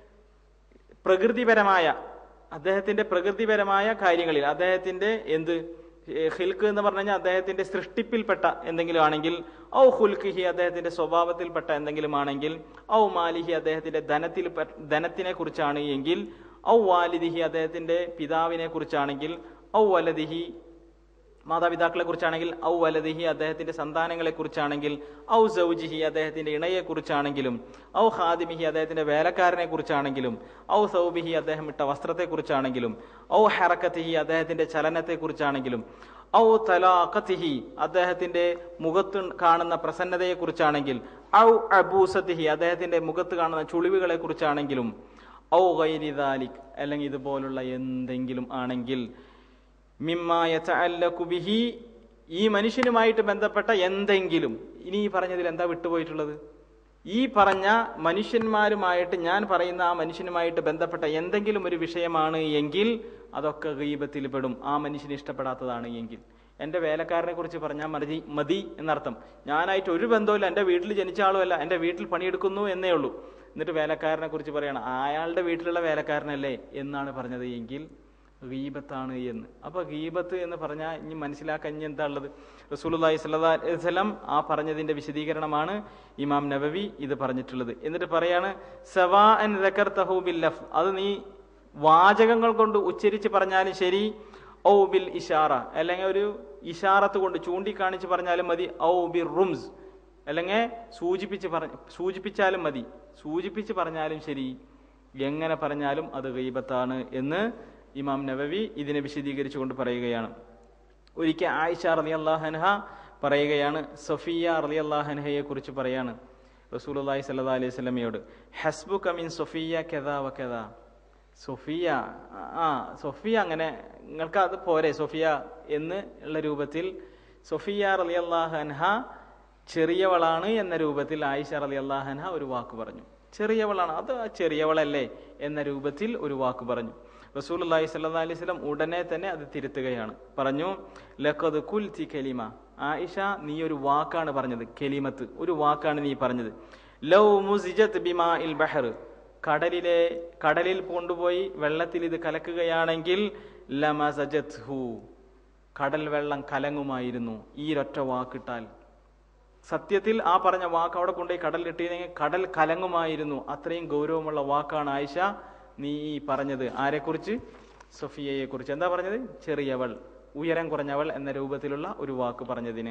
പ്രകൃതിപരമായ അദ്ദേഹത്തിന്റെ പ്രകൃതിപരമായ കാര്യങ്ങളിൽ അദ്ദേഹത്തിന്റെ എന്ത് ഏഹ് ഹിൽക്ക് എന്ന് പറഞ്ഞു കഴിഞ്ഞാൽ അദ്ദേഹത്തിന്റെ സൃഷ്ടിപ്പിൽപ്പെട്ട എന്തെങ്കിലും ആണെങ്കിൽ ഔ ഹുൽക്കിഹി അദ്ദേഹത്തിന്റെ സ്വഭാവത്തിൽപ്പെട്ട എന്തെങ്കിലും ആണെങ്കിൽ ഔ മാലിഹി അദ്ദേഹത്തിന്റെ ധനത്തിൽ ധനത്തിനെ കുറിച്ചാണ് എങ്കിൽ ഔ വാലിദിഹി അദ്ദേഹത്തിന്റെ പിതാവിനെ കുറിച്ചാണെങ്കിൽ ഔ വലദിഹി മാതാപിതാക്കളെ കുറിച്ചാണെങ്കിൽ ഔ വലദിഹി അദ്ദേഹത്തിന്റെ സന്താനങ്ങളെ കുറിച്ചാണെങ്കിൽ ഔ സൗജിഹി അദ്ദേഹത്തിന്റെ ഇണയെ കുറിച്ചാണെങ്കിലും ഔ ഹാദിമിഹി അദ്ദേഹത്തിന്റെ വേലക്കാരനെ കുറിച്ചാണെങ്കിലും ഔ സൗബിഹി അദ്ദേഹം ഇട്ട വസ്ത്രത്തെ കുറിച്ചാണെങ്കിലും ഔ ഹെറക്കത്തിഹി അദ്ദേഹത്തിന്റെ ചലനത്തെ കുറിച്ചാണെങ്കിലും ഔ തലാഖത്തിഹി അദ്ദേഹത്തിന്റെ മുഖത്ത് കാണുന്ന പ്രസന്നതയെ കുറിച്ചാണെങ്കിൽ ഔ അബൂസത്തിഹി അദ്ദേഹത്തിന്റെ മുഖത്ത് കാണുന്ന ചുളിവുകളെ കുറിച്ചാണെങ്കിലും ഔ ഗൈരിദാലിക് അല്ലെങ്കിൽ ഇതുപോലുള്ള എന്തെങ്കിലും ആണെങ്കിൽ മിമ്മായ ബിഹി ഈ മനുഷ്യനുമായിട്ട് ബന്ധപ്പെട്ട എന്തെങ്കിലും ഇനി ഈ പറഞ്ഞതിൽ എന്താ വിട്ടുപോയിട്ടുള്ളത് ഈ പറഞ്ഞ മനുഷ്യന്മാരുമായിട്ട് ഞാൻ പറയുന്ന ആ മനുഷ്യനുമായിട്ട് ബന്ധപ്പെട്ട എന്തെങ്കിലും ഒരു വിഷയമാണ് എങ്കിൽ അതൊക്കെ ഗീപത്തിൽ പെടും ആ മനുഷ്യന് ഇഷ്ടപ്പെടാത്തതാണ് എങ്കിൽ എൻ്റെ വേലക്കാരനെ കുറിച്ച് പറഞ്ഞാൽ മതി മതി എന്നർത്ഥം ഞാനായിട്ട് ഒരു ബന്ധവുമില്ല എൻ്റെ വീട്ടിൽ ജനിച്ച ആളുമല്ല എൻ്റെ വീട്ടിൽ പണിയെടുക്കുന്നു എന്നേ ഉള്ളൂ എന്നിട്ട് വേലക്കാരനെ കുറിച്ച് പറയണം അയാളുടെ വീട്ടിലുള്ള വേലക്കാരനല്ലേ എന്നാണ് പറഞ്ഞത് എങ്കിൽ ഗീബത്താണ് എന്ന് അപ്പൊ ഗീബത്ത് എന്ന് പറഞ്ഞാൽ ഇനി മനസ്സിലാക്കാൻ ഇനി എന്താ ഉള്ളത് റസൂലുള്ളാഹി സ്വല്ലല്ലാഹു അലൈഹി വസല്ലം ആ പറഞ്ഞതിന്റെ വിശദീകരണമാണ് ഇമാം നബവി ഇത് പറഞ്ഞിട്ടുള്ളത് എന്നിട്ട് പറയാണ് സവാ അൻ ദക്കർതഹു ബിൽ ലഫ് അത് നീ വാചകങ്ങൾ കൊണ്ട് ഉച്ചരിച്ച് പറഞ്ഞാലും ശരി ഔ ബിൽ ഇഷാറ അല്ലെങ്കിൽ ഒരു ഇഷാറത്ത് കൊണ്ട് ചൂണ്ടിക്കാണിച്ച് പറഞ്ഞാലും മതി ഔ ബിൽ റുംസ് അല്ലെങ്കിൽ സൂചിപ്പിച്ച് പറഞ്ഞ സൂചിപ്പിച്ചാലും മതി സൂചിപ്പിച്ച് പറഞ്ഞാലും ശരി എങ്ങനെ പറഞ്ഞാലും അത് ഗൈബത്താണ് എന്ന് ഇമാം നബവി ഇതിനെ വിശദീകരിച്ചുകൊണ്ട് പറയുകയാണ് ഒരിക്കൽ ആയിഷ റലി അള്ളാഹൻഹ പറയുകയാണ് സഫിയ റലി അള്ളാഹൻഹയെ കുറിച്ച് പറയാണ് റസൂലി സല്ലാ അലൈഹി സ്വലമയോട് ഹസ്ബു കമിൻ സൊഫിയ കെതാ വ കെതാ സൊഫിയ ആ സൊഫിയ അങ്ങനെ നിങ്ങൾക്ക് അത് പോരെ സൊഫിയ എന്ന് ഉള്ള രൂപത്തിൽ സൊഫിയ റലി അള്ളാഹൻഹ ചെറിയവളാണ് എന്ന രൂപത്തിൽ ആയിഷ റലി അള്ളാഹൻഹ ഒരു വാക്ക് പറഞ്ഞു ചെറിയവളാണ് അത് ചെറിയവളല്ലേ എന്ന രൂപത്തിൽ ഒരു വാക്ക് പറഞ്ഞു റസൂൽ അള്ളാഹി സല്ലാ അലൈഹി സ്വലം ഉടനെ തന്നെ അത് തിരുത്തുകയാണ് പറഞ്ഞു ലഖദ് കുൽ തി കലിമ ആയിഷ നീ ഒരു വാക്കാണ് പറഞ്ഞത് കെലിമത്ത് ഒരു വാക്കാണ് നീ പറഞ്ഞത് ലൗ മുസിജത് ബിമാ ഇൽ ബഹർ കടലിലെ കടലിൽ കൊണ്ടുപോയി വെള്ളത്തിൽ ഇത് കലക്കുകയാണെങ്കിൽ ലമസജത് ഹു കടൽ വെള്ളം കലങ്ങുമായിരുന്നു ഈ ഒറ്റ വാക്കിട്ടാൽ സത്യത്തിൽ ആ പറഞ്ഞ വാക്ക് അവിടെ കൊണ്ടുപോയി കടലിലിട്ടിരുന്നെങ്കിൽ കടൽ കലങ്ങുമായിരുന്നു അത്രയും ഗൗരവമുള്ള വാക്കാണ് ആയിഷ നീ ഈ പറഞ്ഞത് ആരെക്കുറിച്ച് സൊഫിയയെ കുറിച്ച് എന്താ പറഞ്ഞത് ചെറിയവൾ ഉയരം കുറഞ്ഞവൾ എന്ന രൂപത്തിലുള്ള ഒരു വാക്ക് പറഞ്ഞതിന്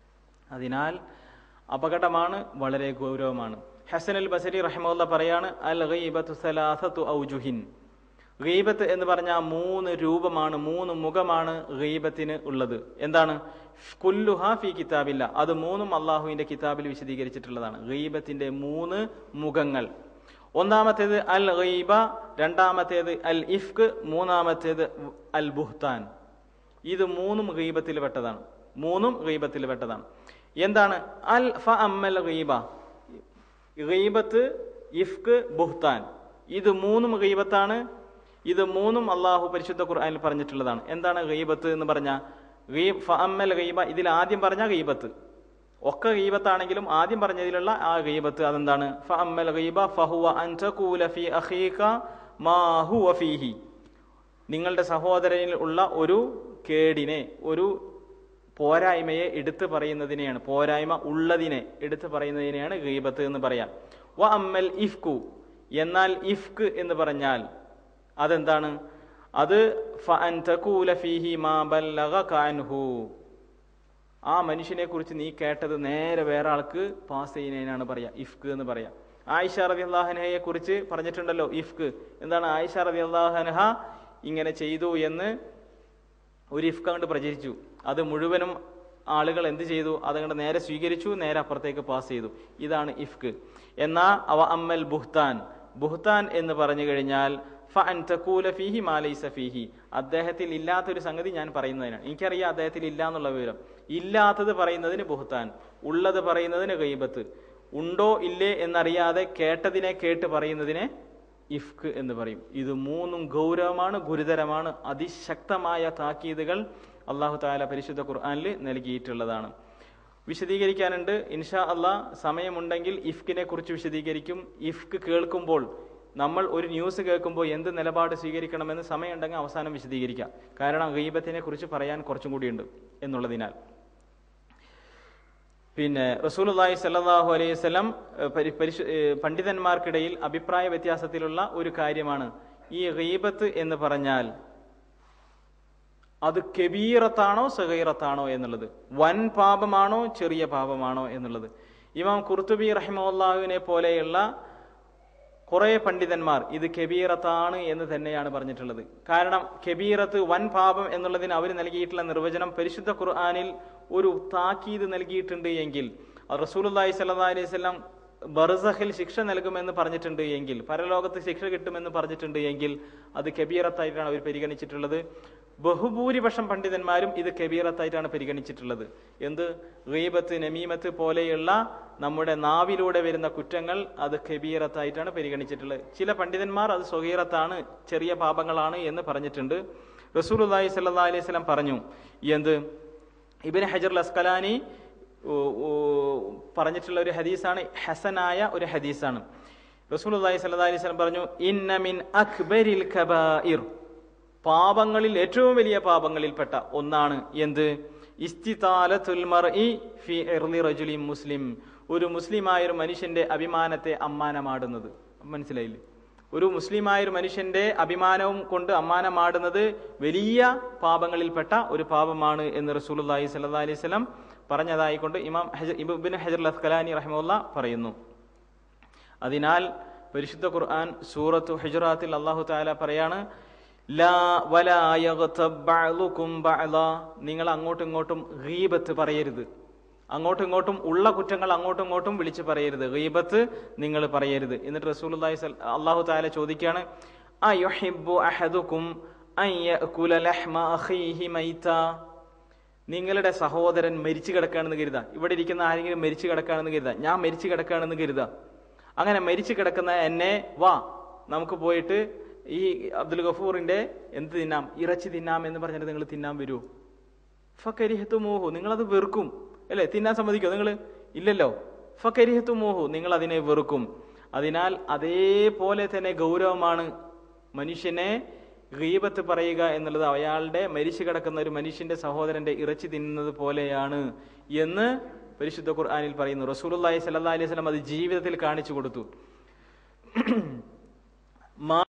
അതിനാൽ അപകടമാണ് വളരെ ഗൗരവമാണ് ഹസൻ അൽ ബസരി റഹ്മുല്ല പറയാണ് അൽ ഗൈബത്തു സലാസത്തു ഔജുഹിൻ ഗീബത്ത് എന്ന് പറഞ്ഞാൽ മൂന്ന് രൂപമാണ് മൂന്ന് മുഖമാണ് ഗീബത്തിന് ഉള്ളത് എന്താണ് കുല്ലുഹ ഫി കിതാബില്ല അത് മൂന്നും അള്ളാഹുവിന്റെ കിതാബിൽ വിശദീകരിച്ചിട്ടുള്ളതാണ് ഗീബത്തിന്റെ മൂന്ന് മുഖങ്ങൾ ഒന്നാമത്തേത് അൽ ഗൈബ രണ്ടാമത്തേത് അൽ ഇഫ്ക് മൂന്നാമത്തേത് അൽ ബുഹ്താൻ ഇത് മൂന്നും ഗീബത്തിൽ പെട്ടതാണ് മൂന്നും ഗീബത്തിൽ പെട്ടതാണ് എന്താണ് അൽ ഫ അമ്മൽ ഗീബ ഗീബത്ത് ഇഫ്ക് ബുഹ്താൻ ഇത് മൂന്നും ഗീബത്താണ് ഇത് മൂന്നും അള്ളാഹു പരിശുദ്ധ ഖുർആനിൽ പറഞ്ഞിട്ടുള്ളതാണ് എന്താണ് ഗീബത്ത് എന്ന് പറഞ്ഞ ഫ അമ്മൽ ഗീബ ഇതിൽ ആദ്യം പറഞ്ഞ ഗീബത്ത് ഒക്കെ ഗീബത്താണെങ്കിലും ആദ്യം പറഞ്ഞതിലുള്ള ആ ഗീബത്ത് അതെന്താണ് ഫ അമ്മൽ ഗീബ ഫഹുവ അൻ തഖൂല ഫീ അഖീക മാ ഹുവ ഫീഹി നിങ്ങളുടെ സഹോദരനിൽ ഉള്ള ഒരു കേടിനെ ഒരു പോരായ്മയെ എടുത്തു പറയുന്നതിനെയാണ് പോരായ്മ ഉള്ളതിനെ എടുത്തു പറയുന്നതിനെയാണ് ഗീബത്ത് എന്ന് പറയാം വ അമ്മൽ ഇഫ്കു എന്നാൽ ഇഫ്ക് എന്ന് പറഞ്ഞാൽ അതെന്താണ് അത് ഫ അൻ തഖൂല ഫീഹി മാ ബല്ലഗ കാൻഹു ആ മനുഷ്യനെ കുറിച്ച് നീ കേട്ടത് നേരെ വേറെ ആൾക്ക് പാസ് ചെയ്യുന്നതിനാണ് പറയാ ഇഫ്ക് എന്ന് പറയാ ആയിഷ റബി അള്ളാഹനഹയെ കുറിച്ച് പറഞ്ഞിട്ടുണ്ടല്ലോ ഇഫ്ക് എന്താണ് ആയിഷ റബി അള്ളാഹനഹ ഇങ്ങനെ ചെയ്തു എന്ന് ഒരു ഇഫ്ക് അങ്ങോട്ട് പ്രചരിച്ചു അത് മുഴുവനും ആളുകൾ എന്ത് ചെയ്തു അതങ്ങോട്ട് നേരെ സ്വീകരിച്ചു നേരെ അപ്പുറത്തേക്ക് പാസ് ചെയ്തു ഇതാണ് ഇഫ്ക് എന്നാ അവ അമ്മൽ ബുഹ്താൻ ബുഹ്താൻ എന്ന് പറഞ്ഞു കഴിഞ്ഞാൽ ഫ അൻ തഖൂല ഫീഹി മാ ലൈസ ഫീഹി അദ്ദേഹത്തിൽ ഇല്ലാത്തൊരു സംഗതി ഞാൻ പറയുന്നതിനാണ് എനിക്കറിയാം അദ്ദേഹത്തിൽ ഇല്ല എന്നുള്ള വിവരം ഇല്ലാത്തത് പറയുന്നതിന് ബുഹ്താൻ ഉള്ളത് പറയുന്നതിന് ഗൈബത്ത് ഉണ്ടോ ഇല്ലേ എന്നറിയാതെ കേട്ടതിനെ കേട്ട് പറയുന്നതിനെ ഇഫ്ക് എന്ന് പറയും ഇത് മൂന്നും ഗൗരവമാണ് ഗുരുതരമാണ് അതിശക്തമായ താക്കീതുകൾ അള്ളാഹു താല പരിശുദ്ധ ഖുർആാനിൽ നൽകിയിട്ടുള്ളതാണ് വിശദീകരിക്കാനുണ്ട് ഇൻഷാ അള്ളാ സമയമുണ്ടെങ്കിൽ ഇഫ്കിനെ കുറിച്ച് വിശദീകരിക്കും ഇഫ്ക് കേൾക്കുമ്പോൾ നമ്മൾ ഒരു ന്യൂസ് കേൾക്കുമ്പോൾ എന്ത് നിലപാട് സ്വീകരിക്കണമെന്ന് സമയമുണ്ടെങ്കിൽ അവസാനം വിശദീകരിക്കാം കാരണം ഗീബത്തിനെ കുറിച്ച് പറയാൻ കുറച്ചും കൂടിയുണ്ട് എന്നുള്ളതിനാൽ പിന്നെ റസൂലുള്ളാഹി സല്ലല്ലാഹു അലൈഹി വസല്ലം പരി പരിശു ഏഹ് പണ്ഡിതന്മാർക്കിടയിൽ അഭിപ്രായ വ്യത്യാസത്തിലുള്ള ഒരു കാര്യമാണ് ഈ ഗീബത്ത് എന്ന് പറഞ്ഞാൽ അത് കെബീറത്താണോ സഗീറത്താണോ എന്നുള്ളത് വൻ പാപമാണോ ചെറിയ പാപമാണോ എന്നുള്ളത് ഇമാം കുർത്തുബി റഹിമുല്ലാഹുവിനെ പോലെയുള്ള കുറെ പണ്ഡിതന്മാർ ഇത് കെബീറത്താണ് എന്ന് തന്നെയാണ് പറഞ്ഞിട്ടുള്ളത് കാരണം കെബീറത്ത് വൻ പാപം എന്നുള്ളതിന് അവർ നൽകിയിട്ടുള്ള നിർവചനം പരിശുദ്ധ ഖുർആാനിൽ ഒരു താക്കീത് നൽകിയിട്ടുണ്ട് എങ്കിൽ റസൂലുല്ലാഹി സല്ലാ അലൈഹി സ്വലം ബർസഖിൽ ശിക്ഷ നൽകുമെന്ന് പറഞ്ഞിട്ടുണ്ട് എങ്കിൽ പരലോകത്ത് ശിക്ഷ കിട്ടുമെന്ന് പറഞ്ഞിട്ടുണ്ട് എങ്കിൽ അത് കബീറത്തായിട്ടാണ് അവർ പരിഗണിച്ചിട്ടുള്ളത് ബഹുഭൂരിപക്ഷം പണ്ഡിതന്മാരും ഇത് കബീറത്തായിട്ടാണ് പരിഗണിച്ചിട്ടുള്ളത് എന്ത് ഗീബത്ത് നമീമത്ത് പോലെയുള്ള നമ്മുടെ നാവിലൂടെ വരുന്ന കുറ്റങ്ങൾ അത് കബീറത്തായിട്ടാണ് പരിഗണിച്ചിട്ടുള്ളത് ചില പണ്ഡിതന്മാർ അത് സ്വകീറത്താണ് ചെറിയ പാപങ്ങളാണ് എന്ന് പറഞ്ഞിട്ടുണ്ട് റസൂലുല്ലാഹി സല്ലാ അലൈഹി സ്വലം പറഞ്ഞു എന്ത് ഇബിൻ ഹജർ അസ്കലാനി പറഞ്ഞിട്ടുള്ള ഒരു ഹദീസാണ് ഹസനായ ഒരു ഹദീസാണ് റസൂൽ അള്ളാഹി സല്ലാ അലൈഹി സ്വലം പറഞ്ഞു ഇന്ന മിൻ അക്ബരിൽ ഖബായിർ പാപങ്ങളിൽ ഏറ്റവും വലിയ പാപങ്ങളിൽപ്പെട്ട ഒന്നാണ് എന്ത് ഇസ്തിതാലത്തുൽ മർഇ ഫി ഇർളി റജുലി മുസ്ലിം ഒരു മുസ്ലിമായ ഒരു മനുഷ്യന്റെ അഭിമാനത്തെ അമ്മാനമാടുന്നത് മനസ്സിലായില്ലേ ഒരു മുസ്ലിമായ ഒരു മനുഷ്യന്റെ അഭിമാനവും കൊണ്ട് അമ്മാനമാടുന്നത് വലിയ പാപങ്ങളിൽപ്പെട്ട ഒരു പാപമാണ് എന്ന് റസൂലുള്ളാഹി സ്വല്ലല്ലാഹി അലൈഹി വസല്ലം പറഞ്ഞതായിക്കൊണ്ട് ഇമാം ഹജർ ഇബിൻ ഹജർ അസ്കലാനി റഹിമുല്ല പറയുന്നു അതിനാൽ പരിശുദ്ധ ഖുർആൻ സൂറത്തു ഹുജറാത്തിൽ അള്ളാഹു താല പറയാണ് ലാ വലാ യഗ്തബ് ബഅ്ളുകും ബഅ്ളാ നിങ്ങൾ അങ്ങോട്ടും ഇങ്ങോട്ടും ഗീബത്ത് പറയരുത് അങ്ങോട്ടും ഇങ്ങോട്ടും ഉള്ള കുറ്റങ്ങൾ അങ്ങോട്ടും ഇങ്ങോട്ടും വിളിച്ചു പറയരുത് ഗീബത്ത് നിങ്ങൾ പറയരുത് എന്നിട്ട് റസൂലുള്ളാഹി അള്ളാഹു താല ചോദിക്കുകയാണ് അയുഹിബ്ബു അഹദുക്കും അൻ യഅകുല ലഹ്മ അഖീഹി മൈതാ നിങ്ങളുടെ സഹോദരൻ മരിച്ചു കിടക്കുകയാണെന്ന് കരുതാ ഇവിടെ ഇരിക്കുന്ന ആരെങ്കിലും മരിച്ചു കിടക്കുകയാണെന്ന് കരുതാ ഞാൻ മരിച്ചു കിടക്കുകയാണെന്ന് കരുതാ അങ്ങനെ മരിച്ചു കിടക്കുന്ന എന്നെ വാ നമുക്ക് പോയിട്ട് ഈ അബ്ദുൽ ഗഫൂറിന്റെ എന്ത് തിന്നാം ഇറച്ചി തിന്നാം എന്ന് പറഞ്ഞിട്ട് നിങ്ങൾ തിന്നാൻ വരൂ ഫക്കരിഹത്തു മോഹു നിങ്ങളത് വെറുക്കും അല്ലേ തിന്നാൻ സമ്മതിക്കോ നിങ്ങൾ ഇല്ലല്ലോ ഫക്കരിഹത്തു മോഹു നിങ്ങൾ അതിനെ വെറുക്കും അതിനാൽ അതേപോലെ തന്നെ ഗൗരവമാണ് മനുഷ്യനെ ഗീബത്ത് പറയുക എന്നുള്ളത് അയാളുടെ മരിച്ചു കിടക്കുന്ന ഒരു മനുഷ്യന്റെ സഹോദരന്റെ ഇറച്ചി തിന്നുന്നത് പോലെയാണ് എന്ന് പരിശുദ്ധ ഖുർആാനിൽ പറയുന്നു റസൂലുള്ളാഹി സ്വല്ലല്ലാഹി അലൈഹി വസല്ലം അത് ജീവിതത്തിൽ കാണിച്ചു കൊടുത്തു